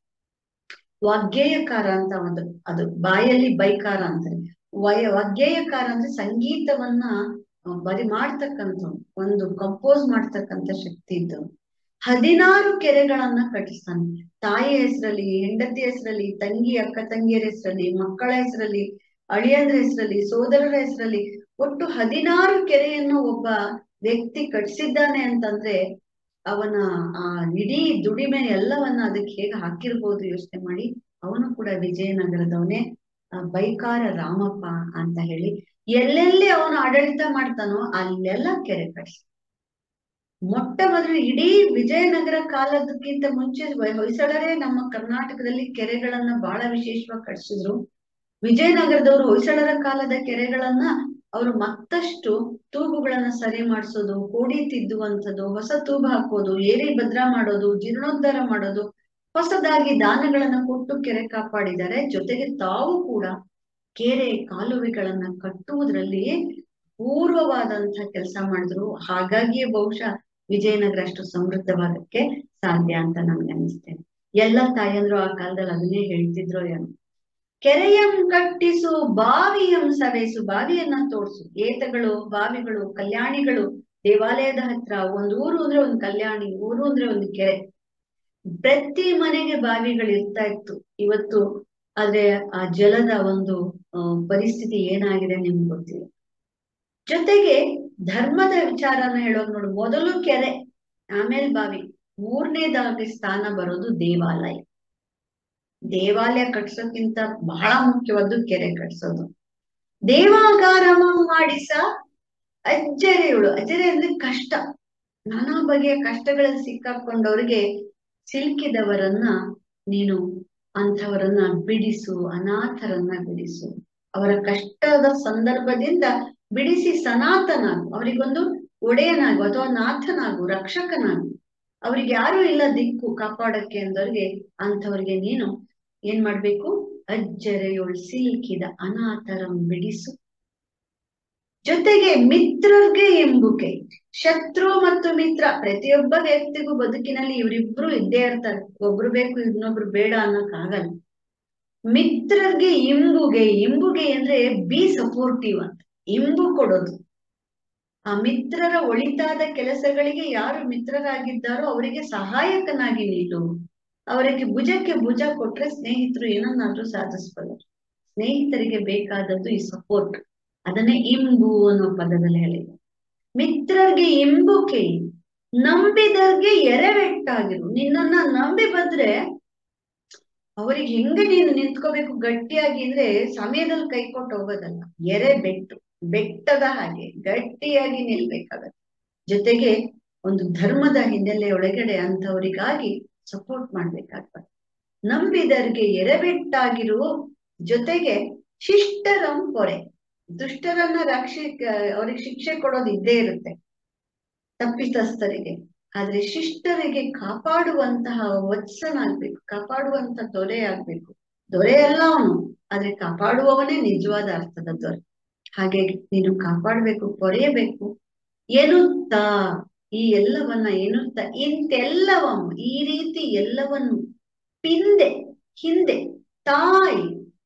ವಾಗ್ಗೇಯಕಾರ ಅಂತ ಒಂದು ಅದು ಬಾಯಲ್ಲಿ ಬೈಕಾರ ಅಂತಾರೆ ವಯ ವಾಗ್ಗೇಯಕಾರ ಅಂದ್ರೆ ಸಂಗೀತವನ್ನ ಬರಿ ಮಾಡ್ತಕ್ಕಂಥ ಒಂದು ಕಂಪೋಸ್ ಮಾಡ್ತಕ್ಕಂಥ ಶಕ್ತಿ ಇದ್ದು ಹದಿನಾರು ಕೆರೆಗಳನ್ನ ಕಟ್ಟಿಸ್ತಾನೆ ತಾಯಿ ಹೆಸರಲ್ಲಿ ಹೆಂಡತಿ ಹೆಸರಲ್ಲಿ ತಂಗಿ ಅಕ್ಕ ತಂಗಿಯರ ಹೆಸರಲ್ಲಿ ಮಕ್ಕಳ ಹೆಸರಲ್ಲಿ ಅಳಿಯಂದ್ರ ಹೆಸರಲ್ಲಿ ಸೋದರರ ಹೆಸರಲ್ಲಿ ಒಟ್ಟು ಹದಿನಾರು ಕೆರೆಯನ್ನು ಒಬ್ಬ ವ್ಯಕ್ತಿ ಕಟ್ಸಿದ್ದಾನೆ ಅಂತಂದ್ರೆ ಅವನ ಆ ಇಡೀ ದುಡಿಮೆ ಎಲ್ಲವನ್ನ ಅದಕ್ಕೆ ಹೇಗೆ ಹಾಕಿರ್ಬೋದು ಯೋಚನೆ ಮಾಡಿ ಅವನು ಕೂಡ ವಿಜಯನಗರದವನೇ ಬೈಕಾರ ರಾಮಪ್ಪ ಅಂತ ಹೇಳಿ ಎಲ್ಲೆಲ್ಲಿ ಅವನು ಆಡಳಿತ ಮಾಡ್ತಾನೋ ಅಲ್ಲೆಲ್ಲ ಕೆರೆ ಕಟ್ಸ ಮೊಟ್ಟ ಮೊದಲು ಇಡೀ ವಿಜಯನಗರ ಕಾಲದಕ್ಕಿಂತ ಮುಂಚೆ ಹೊಯ್ಸಳರೇ ನಮ್ಮ ಕರ್ನಾಟಕದಲ್ಲಿ ಕೆರೆಗಳನ್ನ ಬಹಳ ವಿಶೇಷವಾಗಿ ಕಟ್ಸಿದ್ರು ವಿಜಯನಗರದವರು ಹೊಯ್ಸಳರ ಕಾಲದ ಕೆರೆಗಳನ್ನ ಅವರು ಮತ್ತಷ್ಟು ತೂಬುಗಳನ್ನ ಸರಿ ಮಾಡಿಸೋದು ಕೋಡಿ ತಿದ್ದುವಂಥದ್ದು ಹೊಸ ತೂಬು ಹಾಕೋದು ಏರಿ ಭದ್ರ ಮಾಡೋದು ಜೀರ್ಣೋದ್ಧಾರ ಮಾಡೋದು ಹೊಸದಾಗಿ ದಾನಗಳನ್ನ ಕೊಟ್ಟು ಕೆರೆ ಕಾಪಾಡಿದ್ದಾರೆ ಜೊತೆಗೆ ತಾವು ಕೂಡ ಕೆರೆ ಕಾಲುವೆಗಳನ್ನ ಕಟ್ಟುವುದರಲ್ಲಿ ಪೂರ್ವವಾದಂತಹ ಕೆಲಸ ಮಾಡಿದ್ರು ಹಾಗಾಗಿಯೇ ಬಹುಶಃ ವಿಜಯನಗರ ಅಷ್ಟು ಸಮೃದ್ಧವಾಗಕ್ಕೆ ಸಾಧ್ಯ ಅಂತ ನನ್ಗೆ ಅನಿಸ್ತೇನೆ ಎಲ್ಲ ತಾಯಂದ್ರು ಆ ಕಾಲದಲ್ಲಿ ಅದನ್ನೇ ಹೇಳ್ತಿದ್ರು ಏನೋ ಕೆರೆಯಂ ಕಟ್ಟಿಸು ಬಾವಿಯಂ ಸವೆಸು ಬಾವಿಯನ್ನ ತೋರ್ಸು ಏತಗಳು ಬಾವಿಗಳು ಕಲ್ಯಾಣಿಗಳು ದೇವಾಲಯದ ಹತ್ರ ಒಂದ್ ಊರು ಅಂದ್ರೆ ಒಂದು ಕಲ್ಯಾಣಿ ಊರು ಅಂದ್ರೆ ಒಂದು ಕೆರೆ ಪ್ರತಿ ಮನೆಗೆ ಬಾವಿಗಳು ಇರ್ತಾ ಇತ್ತು ಇವತ್ತು ಆದ್ರೆ ಆ ಜಲದ ಒಂದು ಪರಿಸ್ಥಿತಿ ಏನಾಗಿದೆ ನಿಮ್ಗೆ ಗೊತ್ತಿಲ್ಲ ಜೊತೆಗೆ ಧರ್ಮದ ವಿಚಾರನ ಹೇಳೋದು ನೋಡು ಮೊದಲು ಕೆರೆ ಆಮೇಲೆ ಬಾವಿ ಮೂರನೇದಾಗಿ ಸ್ಥಾನ ಬರೋದು ದೇವಾಲಯ ದೇವಾಲಯ ಕಟ್ಸೋಕ್ಕಿಂತ ಬಹಳ ಮುಖ್ಯವಾದ್ದು ಕೆರೆ ಕಟ್ಸೋದು ದೇವಾಗಾರಮ ಮಾಡಿಸ ಅಜ್ಜರೆಗಳು ಅಜ್ಜರೆ ಅಂದ್ರೆ ಕಷ್ಟ ನಾನಾ ಬಗೆಯ ಕಷ್ಟಗಳಲ್ಲಿ ಸಿಕ್ಕಾಕೊಂಡವ್ರಿಗೆ ಸಿಲುಕಿದವರನ್ನ ನೀನು ಅಂಥವರನ್ನ ಬಿಡಿಸು ಅನಾಥರನ್ನ ಬಿಡಿಸು ಅವರ ಕಷ್ಟದ ಸಂದರ್ಭದಿಂದ ಬಿಡಿಸಿ ಸನಾತನ ಅವರಿಗೊಂದು ಒಡೆಯನಾಗು ಅಥವಾ ನಾಥನಾಗು ರಕ್ಷಕನಾಗು ಅವ್ರಿಗೆ ಯಾರು ಇಲ್ಲ ದಿಕ್ಕು ಕಾಪಾಡಕ್ಕೆ ಅಂದವ್ರಿಗೆ ಅಂಥವ್ರಿಗೆ ನೀನು ಏನ್ ಮಾಡ್ಬೇಕು ಅಜ್ಜರೆಯೊಳ್ ಸಿಲುಕಿದ ಅನಾಥರಂ ಬಿಡಿಸು ಜೊತೆಗೆ ಮಿತ್ರರಿಗೆ ಎಂಬುಕೆ ಶತ್ರು ಮತ್ತು ಮಿತ್ರ ಪ್ರತಿಯೊಬ್ಬ ವ್ಯಕ್ತಿಗೂ ಬದುಕಿನಲ್ಲಿ ಇವರಿಬ್ರು ಇದ್ದೇ ಇರ್ತಾರೆ ಒಬ್ರು ಬೇಕು ಇನ್ನೊಬ್ರು ಬೇಡ ಅನ್ನೋಕ್ ಆಗಲ್ಲ ಮಿತ್ರರಿಗೆ ಇಂಬುಗೆ ಇಂಬುಗೆ ಅಂದ್ರೆ ಬಿ ಸಪೋರ್ಟಿವ್ ಅಂತ ಇಂಬು ಕೊಡೋದು ಆ ಮಿತ್ರರ ಒಳಿತಾದ ಕೆಲಸಗಳಿಗೆ ಯಾರು ಮಿತ್ರರಾಗಿದ್ದಾರೋ ಅವರಿಗೆ ಸಹಾಯಕನಾಗಿ ನೀಡು ಅವರಿಗೆ ಭುಜಕ್ಕೆ ಭುಜ ಕೊಟ್ರೆ ಸ್ನೇಹಿತರು ಏನನ್ನಾದ್ರೂ ಸಾಧಿಸ್ಬಲ್ಲರು ಸ್ನೇಹಿತರಿಗೆ ಬೇಕಾದದ್ದು ಈ ಸಪೋರ್ಟ್ ಅದನ್ನೇ ಇಂಬು ಅನ್ನೋ ಪದದಲ್ಲಿ ಹೇಳಿದೆ ಮಿತ್ರರಿಗೆ ಇಂಬುಕೆ ನಂಬಿದರ್ಗೆ ಎರೆವೆಟ್ಟಾಗಿರು ನಿನ್ನನ್ನ ನಂಬಿ ಬಂದ್ರೆ ಅವ್ರಿಗೆ ಹೆಂಗೆ ನೀನು ನಿಂತ್ಕೋಬೇಕು ಗಟ್ಟಿಯಾಗಿ ಅಂದ್ರೆ ಸಮಯದಲ್ಲಿ ಕೈ ಕೊಟ್ಟು ಹೋಗೋದಲ್ಲ ಎರೆ ಬೆಟ್ಟು ಬೆಟ್ಟದ ಹಾಗೆ ಗಟ್ಟಿಯಾಗಿ ನಿಲ್ಬೇಕಾಗತ್ತೆ ಜೊತೆಗೆ ಒಂದು ಧರ್ಮದ ಹಿನ್ನೆಲೆ ಒಳಗಡೆ ಅಂಥವರಿಗಾಗಿ ಸಪೋರ್ಟ್ ಮಾಡ್ಬೇಕಾಗ್ತದೆ ನಂಬಿದರ್ಗೆ ಎರೆಬೆಟ್ಟಾಗಿರು ಜೊತೆಗೆ ಶಿಷ್ಟರಂ ಪೊರೆ ದುಷ್ಟರನ್ನ ರಕ್ಷಿ ಅವ್ರಿಗೆ ಶಿಕ್ಷೆ ಕೊಡೋದು ಇದ್ದೇ ಇರುತ್ತೆ ತಪ್ಪಿತಸ್ಥರಿಗೆ ಆದ್ರೆ ಶಿಷ್ಟರಿಗೆ ಕಾಪಾಡುವಂತಹ ವತ್ಸನಾಗ್ಬೇಕು ಕಾಪಾಡುವಂತ ದೊರೆ ಆಗ್ಬೇಕು ದೊರೆ ಅಲ್ಲ ಅವನು ಆದ್ರೆ ಕಾಪಾಡುವವನೇ ನಿಜವಾದ ಅರ್ಥದ ದೊರೆ ಹಾಗೆ ನೀನು ಕಾಪಾಡ್ಬೇಕು ಪೊರೆಯಬೇಕು ಎನ್ನುತ್ತಾ ಈ ಎಲ್ಲವನ್ನ ಎನ್ನುತ್ತಾ ಇಂತೆಲ್ಲವನ್ನು ಈ ರೀತಿ ಎಲ್ಲವನ್ನು ಪಿಂದೆ ಹಿಂದೆ ತಾಯಿ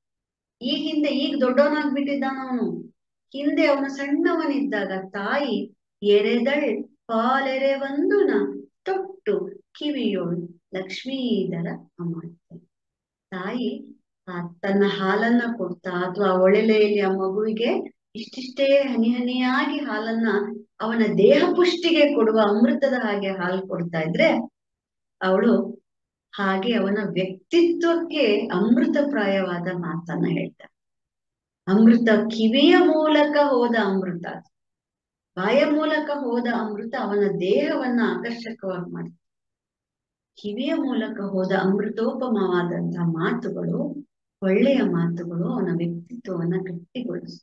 ಈ ಹಿಂದೆ ಈಗ ದೊಡ್ಡವನಾಗ್ಬಿಟ್ಟಿದ್ದಾನ ಅವನು ಹಿಂದೆ ಅವನು ಸಣ್ಣವನಿದ್ದಾಗ ತಾಯಿ ಎರೆದಳ್ ಪಾಲೆರೆ ನ ತೊಟ್ಟು ಕಿವಿಯೋಳು ಲಕ್ಷ್ಮೀಧರ ಅಮಾತ್ಯ ತಾಯಿ ಆ ತನ್ನ ಹಾಲನ್ನ ಕೊಡ್ತಾ ಅಥವಾ ಒಳೆಲೆಯಲ್ಲಿ ಆ ಮಗುವಿಗೆ ಇಷ್ಟಿಷ್ಟೇ ಹನಿ ಹನಿಯಾಗಿ ಹಾಲನ್ನ ಅವನ ದೇಹ ಪುಷ್ಟಿಗೆ ಕೊಡುವ ಅಮೃತದ ಹಾಗೆ ಹಾಲು ಕೊಡ್ತಾ ಇದ್ರೆ ಅವಳು ಹಾಗೆ ಅವನ ವ್ಯಕ್ತಿತ್ವಕ್ಕೆ ಅಮೃತಪ್ರಾಯವಾದ ಮಾತನ್ನ ಹೇಳ್ತಾಳೆ ಅಮೃತ ಕಿವಿಯ ಮೂಲಕ ಹೋದ ಅಮೃತ ಬಾಯ ಮೂಲಕ ಹೋದ ಅಮೃತ ಅವನ ದೇಹವನ್ನ ಆಕರ್ಷಕವಾಗಿ ಮಾಡ್ತಾರೆ ಕಿವಿಯ ಮೂಲಕ ಹೋದ ಅಮೃತೋಪಮವಾದಂತಹ ಮಾತುಗಳು ಒಳ್ಳೆಯ ಮಾತುಗಳು ಅವನ ವ್ಯಕ್ತಿತ್ವವನ್ನ ಗಟ್ಟಿಗೊಳಿಸ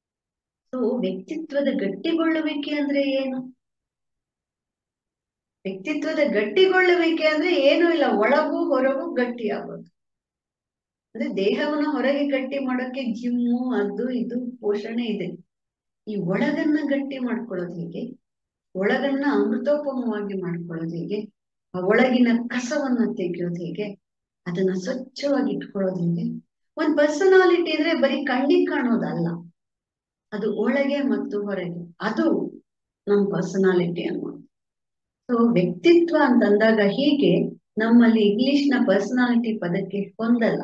ಸೊ ವ್ಯಕ್ತಿತ್ವದ ಗಟ್ಟಿಗೊಳ್ಳುವಿಕೆ ಅಂದ್ರೆ ಏನು ವ್ಯಕ್ತಿತ್ವದ ಗಟ್ಟಿಗೊಳ್ಳುವಿಕೆ ಅಂದ್ರೆ ಏನು ಇಲ್ಲ ಒಳಗೂ ಹೊರಗೂ ಗಟ್ಟಿ ಆಗೋದು ಅಂದ್ರೆ ದೇಹವನ್ನ ಹೊರಗೆ ಗಟ್ಟಿ ಮಾಡೋಕೆ ಜಿಮ್ಮು ಅದು ಇದು ಪೋಷಣೆ ಇದೆ ಈ ಒಳಗನ್ನ ಗಟ್ಟಿ ಮಾಡ್ಕೊಳ್ಳೋದು ಹೇಗೆ ಒಳಗನ್ನ ಅಮೃತೋಪಮವಾಗಿ ಮಾಡ್ಕೊಳ್ಳೋದು ಹೇಗೆ ಆ ಒಳಗಿನ ಕಸವನ್ನ ತೆಗೆಯೋದು ಹೇಗೆ ಅದನ್ನ ಸ್ವಚ್ಛವಾಗಿ ಇಟ್ಕೊಳ್ಳೋದು ಹೇಗೆ ಒಂದ್ ಪರ್ಸನಾಲಿಟಿ ಅಂದ್ರೆ ಬರೀ ಕಣ್ಣಿಗೆ ಕಾಣೋದಲ್ಲ ಅದು ಒಳಗೆ ಮತ್ತು ಹೊರಗೆ ಅದು ನಮ್ ಪರ್ಸನಾಲಿಟಿ ಅನ್ನೋದು ಸೊ ವ್ಯಕ್ತಿತ್ವ ಅಂತಂದಾಗ ಹೀಗೆ ನಮ್ಮಲ್ಲಿ ಇಂಗ್ಲಿಷ್ ನ ಪರ್ಸನಾಲಿಟಿ ಪದಕ್ಕೆ ಹೊಂದಲ್ಲ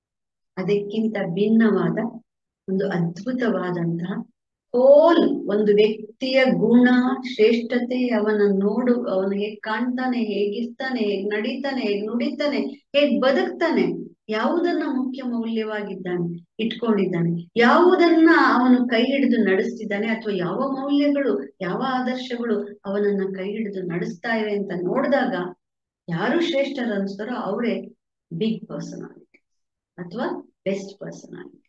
ಅದಕ್ಕಿಂತ ಭಿನ್ನವಾದ ಒಂದು ಅದ್ಭುತವಾದಂತಹ ಹೋಲ್ ಒಂದು ವ್ಯಕ್ತಿಯ ಗುಣ ಶ್ರೇಷ್ಠತೆ ಅವನ ನೋಡು ಅವನು ಹೇಗ್ ಕಾಣ್ತಾನೆ ಹೇಗಿರ್ತಾನೆ ಹೇಗ್ ನಡೀತಾನೆ ಹೇಗ್ ನುಡಿತಾನೆ ಹೇಗ್ ಬದುಕ್ತಾನೆ ಯಾವುದನ್ನ ಮುಖ್ಯ ಮೌಲ್ಯವಾಗಿದ್ದಾನೆ ಇಟ್ಕೊಂಡಿದ್ದಾನೆ ಯಾವುದನ್ನ ಅವನು ಕೈ ಹಿಡಿದು ನಡೆಸ್ತಿದ್ದಾನೆ ಅಥವಾ ಯಾವ ಮೌಲ್ಯಗಳು ಯಾವ ಆದರ್ಶಗಳು ಅವನನ್ನ ಕೈ ಹಿಡಿದು ನಡೆಸ್ತಾ ಇವೆ ಅಂತ ನೋಡಿದಾಗ ಯಾರು ಶ್ರೇಷ್ಠರು ಅನ್ಸ್ತಾರೋ ಅವರೇ ಬಿಗ್ ಪರ್ಸನಾಲಿಟಿ ಅಥವಾ ಬೆಸ್ಟ್ ಪರ್ಸನಾಲಿಟಿ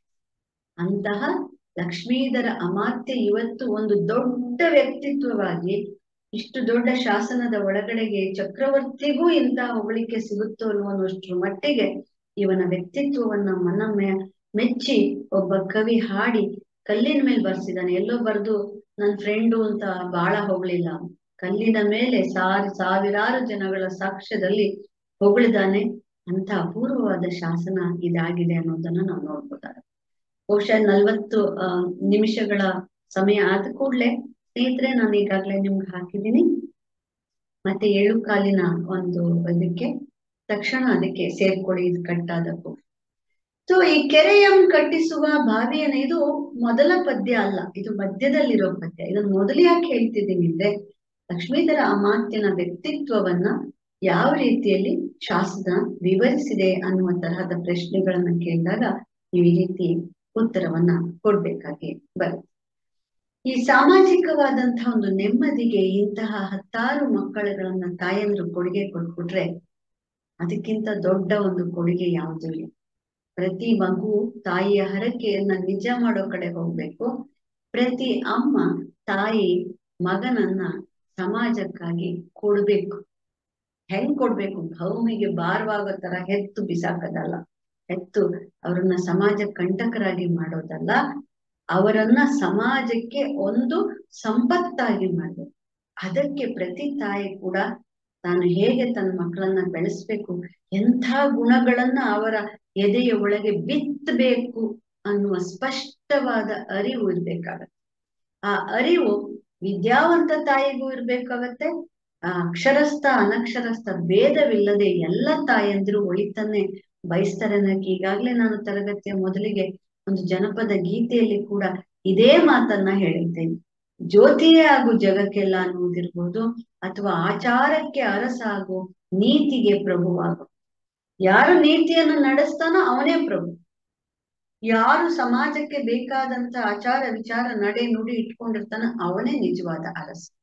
ಅಂತಹ ಲಕ್ಷ್ಮೀಧರ ಅಮಾತ್ಯ ಇವತ್ತು ಒಂದು ದೊಡ್ಡ ವ್ಯಕ್ತಿತ್ವವಾಗಿ ಇಷ್ಟು ದೊಡ್ಡ ಶಾಸನದ ಒಳಗಡೆಗೆ ಚಕ್ರವರ್ತಿಗೂ ಇಂತಹ ಹೊಗಳಿಕೆ ಸಿಗುತ್ತೋ ಅಲ್ವೋ ಅನ್ನೋಷ್ಟ್ರ ಮಟ್ಟಿಗೆ ಇವನ ವ್ಯಕ್ತಿತ್ವವನ್ನ ಮನಮ್ಮೆ ಮೆಚ್ಚಿ ಒಬ್ಬ ಕವಿ ಹಾಡಿ ಕಲ್ಲಿನ ಮೇಲೆ ಬರ್ಸಿದಾನೆ ಎಲ್ಲೋ ಬರ್ದು ನನ್ ಫ್ರೆಂಡು ಅಂತ ಬಾಳ ಹೊಗಳಿಲ್ಲ ಕಲ್ಲಿನ ಮೇಲೆ ಸಾರಿ ಸಾವಿರಾರು ಜನಗಳ ಸಾಕ್ಷ್ಯದಲ್ಲಿ ಹೊಗಳಿದಾನೆ ಅಂತ ಅಪೂರ್ವವಾದ ಶಾಸನ ಇದಾಗಿದೆ ಅನ್ನೋದನ್ನ ನಾವು ನೋಡ್ಬೋದಾಗುತ್ತೆ ಬಹುಶಃ ನಲ್ವತ್ತು ಅಹ್ ನಿಮಿಷಗಳ ಸಮಯ ಆದ ಕೂಡ್ಲೆ ಸ್ನೇಹಿತರೆ ನಾನು ಈಗಾಗ್ಲೇ ನಿಮ್ಗೆ ಹಾಕಿದ್ದೀನಿ ಮತ್ತೆ ಏಳು ಕಾಲಿನ ಒಂದು ಇದಕ್ಕೆ ತಕ್ಷಣ ಅದಕ್ಕೆ ಸೇರ್ಕೊಳ್ಳಿ ಇದು ಕಟ್ಟಾದಕ್ಕೂ ಸೊ ಈ ಕೆರೆಯಂ ಕಟ್ಟಿಸುವ ಬಾವಿಯನ್ನ ಇದು ಮೊದಲ ಪದ್ಯ ಅಲ್ಲ ಇದು ಮಧ್ಯದಲ್ಲಿರೋ ಪದ್ಯ ಇದನ್ನ ಮೊದಲು ಯಾಕೆ ಹೇಳ್ತಿದ್ದೀನಿ ಅಂದ್ರೆ ಲಕ್ಷ್ಮೀಧರ ಅಮಾತ್ಯನ ವ್ಯಕ್ತಿತ್ವವನ್ನ ಯಾವ ರೀತಿಯಲ್ಲಿ ಶಾಸನ ವಿವರಿಸಿದೆ ಅನ್ನುವ ತರಹದ ಪ್ರಶ್ನೆಗಳನ್ನ ಕೇಳಿದಾಗ ನೀವು ಈ ರೀತಿ ಉತ್ತರವನ್ನ ಕೊಡ್ಬೇಕಾಗಿ ಬರುತ್ತೆ ಈ ಸಾಮಾಜಿಕವಾದಂತಹ ಒಂದು ನೆಮ್ಮದಿಗೆ ಇಂತಹ ಹತ್ತಾರು ಮಕ್ಕಳುಗಳನ್ನ ತಾಯಂದ್ರು ಕೊಡುಗೆ ಕೊಟ್ಬಿಟ್ರೆ ಅದಕ್ಕಿಂತ ದೊಡ್ಡ ಒಂದು ಕೊಡುಗೆ ಯಾವುದು ಇಲ್ಲ ಪ್ರತಿ ಮಗು ತಾಯಿಯ ಹರಕೆಯನ್ನ ನಿಜ ಮಾಡೋ ಕಡೆ ಹೋಗ್ಬೇಕು ಪ್ರತಿ ಅಮ್ಮ ತಾಯಿ ಮಗನನ್ನ ಸಮಾಜಕ್ಕಾಗಿ ಕೊಡ್ಬೇಕು ಹೆಂಗ್ ಕೊಡ್ಬೇಕು ಭೂಮಿಗೆ ಭಾರವಾಗೋ ತರ ಹೆತ್ತು ಬಿಸಾಕದಲ್ಲ ಹೆತ್ತು ಅವರನ್ನ ಸಮಾಜ ಕಂಟಕರಾಗಿ ಮಾಡೋದಲ್ಲ ಅವರನ್ನ ಸಮಾಜಕ್ಕೆ ಒಂದು ಸಂಪತ್ತಾಗಿ ಮಾಡ್ಬೇಕು ಅದಕ್ಕೆ ಪ್ರತಿ ತಾಯಿ ಕೂಡ ತಾನು ಹೇಗೆ ತನ್ನ ಮಕ್ಕಳನ್ನ ಬೆಳೆಸ್ಬೇಕು ಎಂಥ ಗುಣಗಳನ್ನ ಅವರ ಎದೆಯ ಒಳಗೆ ಬಿತ್ತಬೇಕು ಅನ್ನುವ ಸ್ಪಷ್ಟವಾದ ಅರಿವು ಇರ್ಬೇಕಾಗತ್ತೆ ಆ ಅರಿವು ವಿದ್ಯಾವಂತ ತಾಯಿಗೂ ಇರ್ಬೇಕಾಗತ್ತೆ ಆ ಅಕ್ಷರಸ್ಥ ಅನಕ್ಷರಸ್ಥ ಭೇದವಿಲ್ಲದೆ ಎಲ್ಲ ತಾಯಂದಿರು ಒಳಿತನ್ನೇ ಬಯಸ್ತಾರೆ ಅನ್ನಕ್ಕೆ ಈಗಾಗ್ಲೇ ನಾನು ತರಗತಿಯ ಮೊದಲಿಗೆ ಒಂದು ಜನಪದ ಗೀತೆಯಲ್ಲಿ ಕೂಡ ಇದೇ ಮಾತನ್ನ ಹೇಳಿದ್ದೇನೆ ಜ್ಯೋತಿಯೇ ಆಗು ಜಗಕ್ಕೆಲ್ಲ ಅನ್ನುವುದಿರ್ಬೋದು ಅಥವಾ ಆಚಾರಕ್ಕೆ ಅರಸಾಗು ನೀತಿಗೆ ಪ್ರಭುವಾಗು ಯಾರು ನೀತಿಯನ್ನು ನಡೆಸ್ತಾನೋ ಅವನೇ ಪ್ರಭು ಯಾರು ಸಮಾಜಕ್ಕೆ ಬೇಕಾದಂತ ಆಚಾರ ವಿಚಾರ ನಡೆ ನುಡಿ ಇಟ್ಕೊಂಡಿರ್ತಾನೋ ಅವನೇ ನಿಜವಾದ ಅರಸ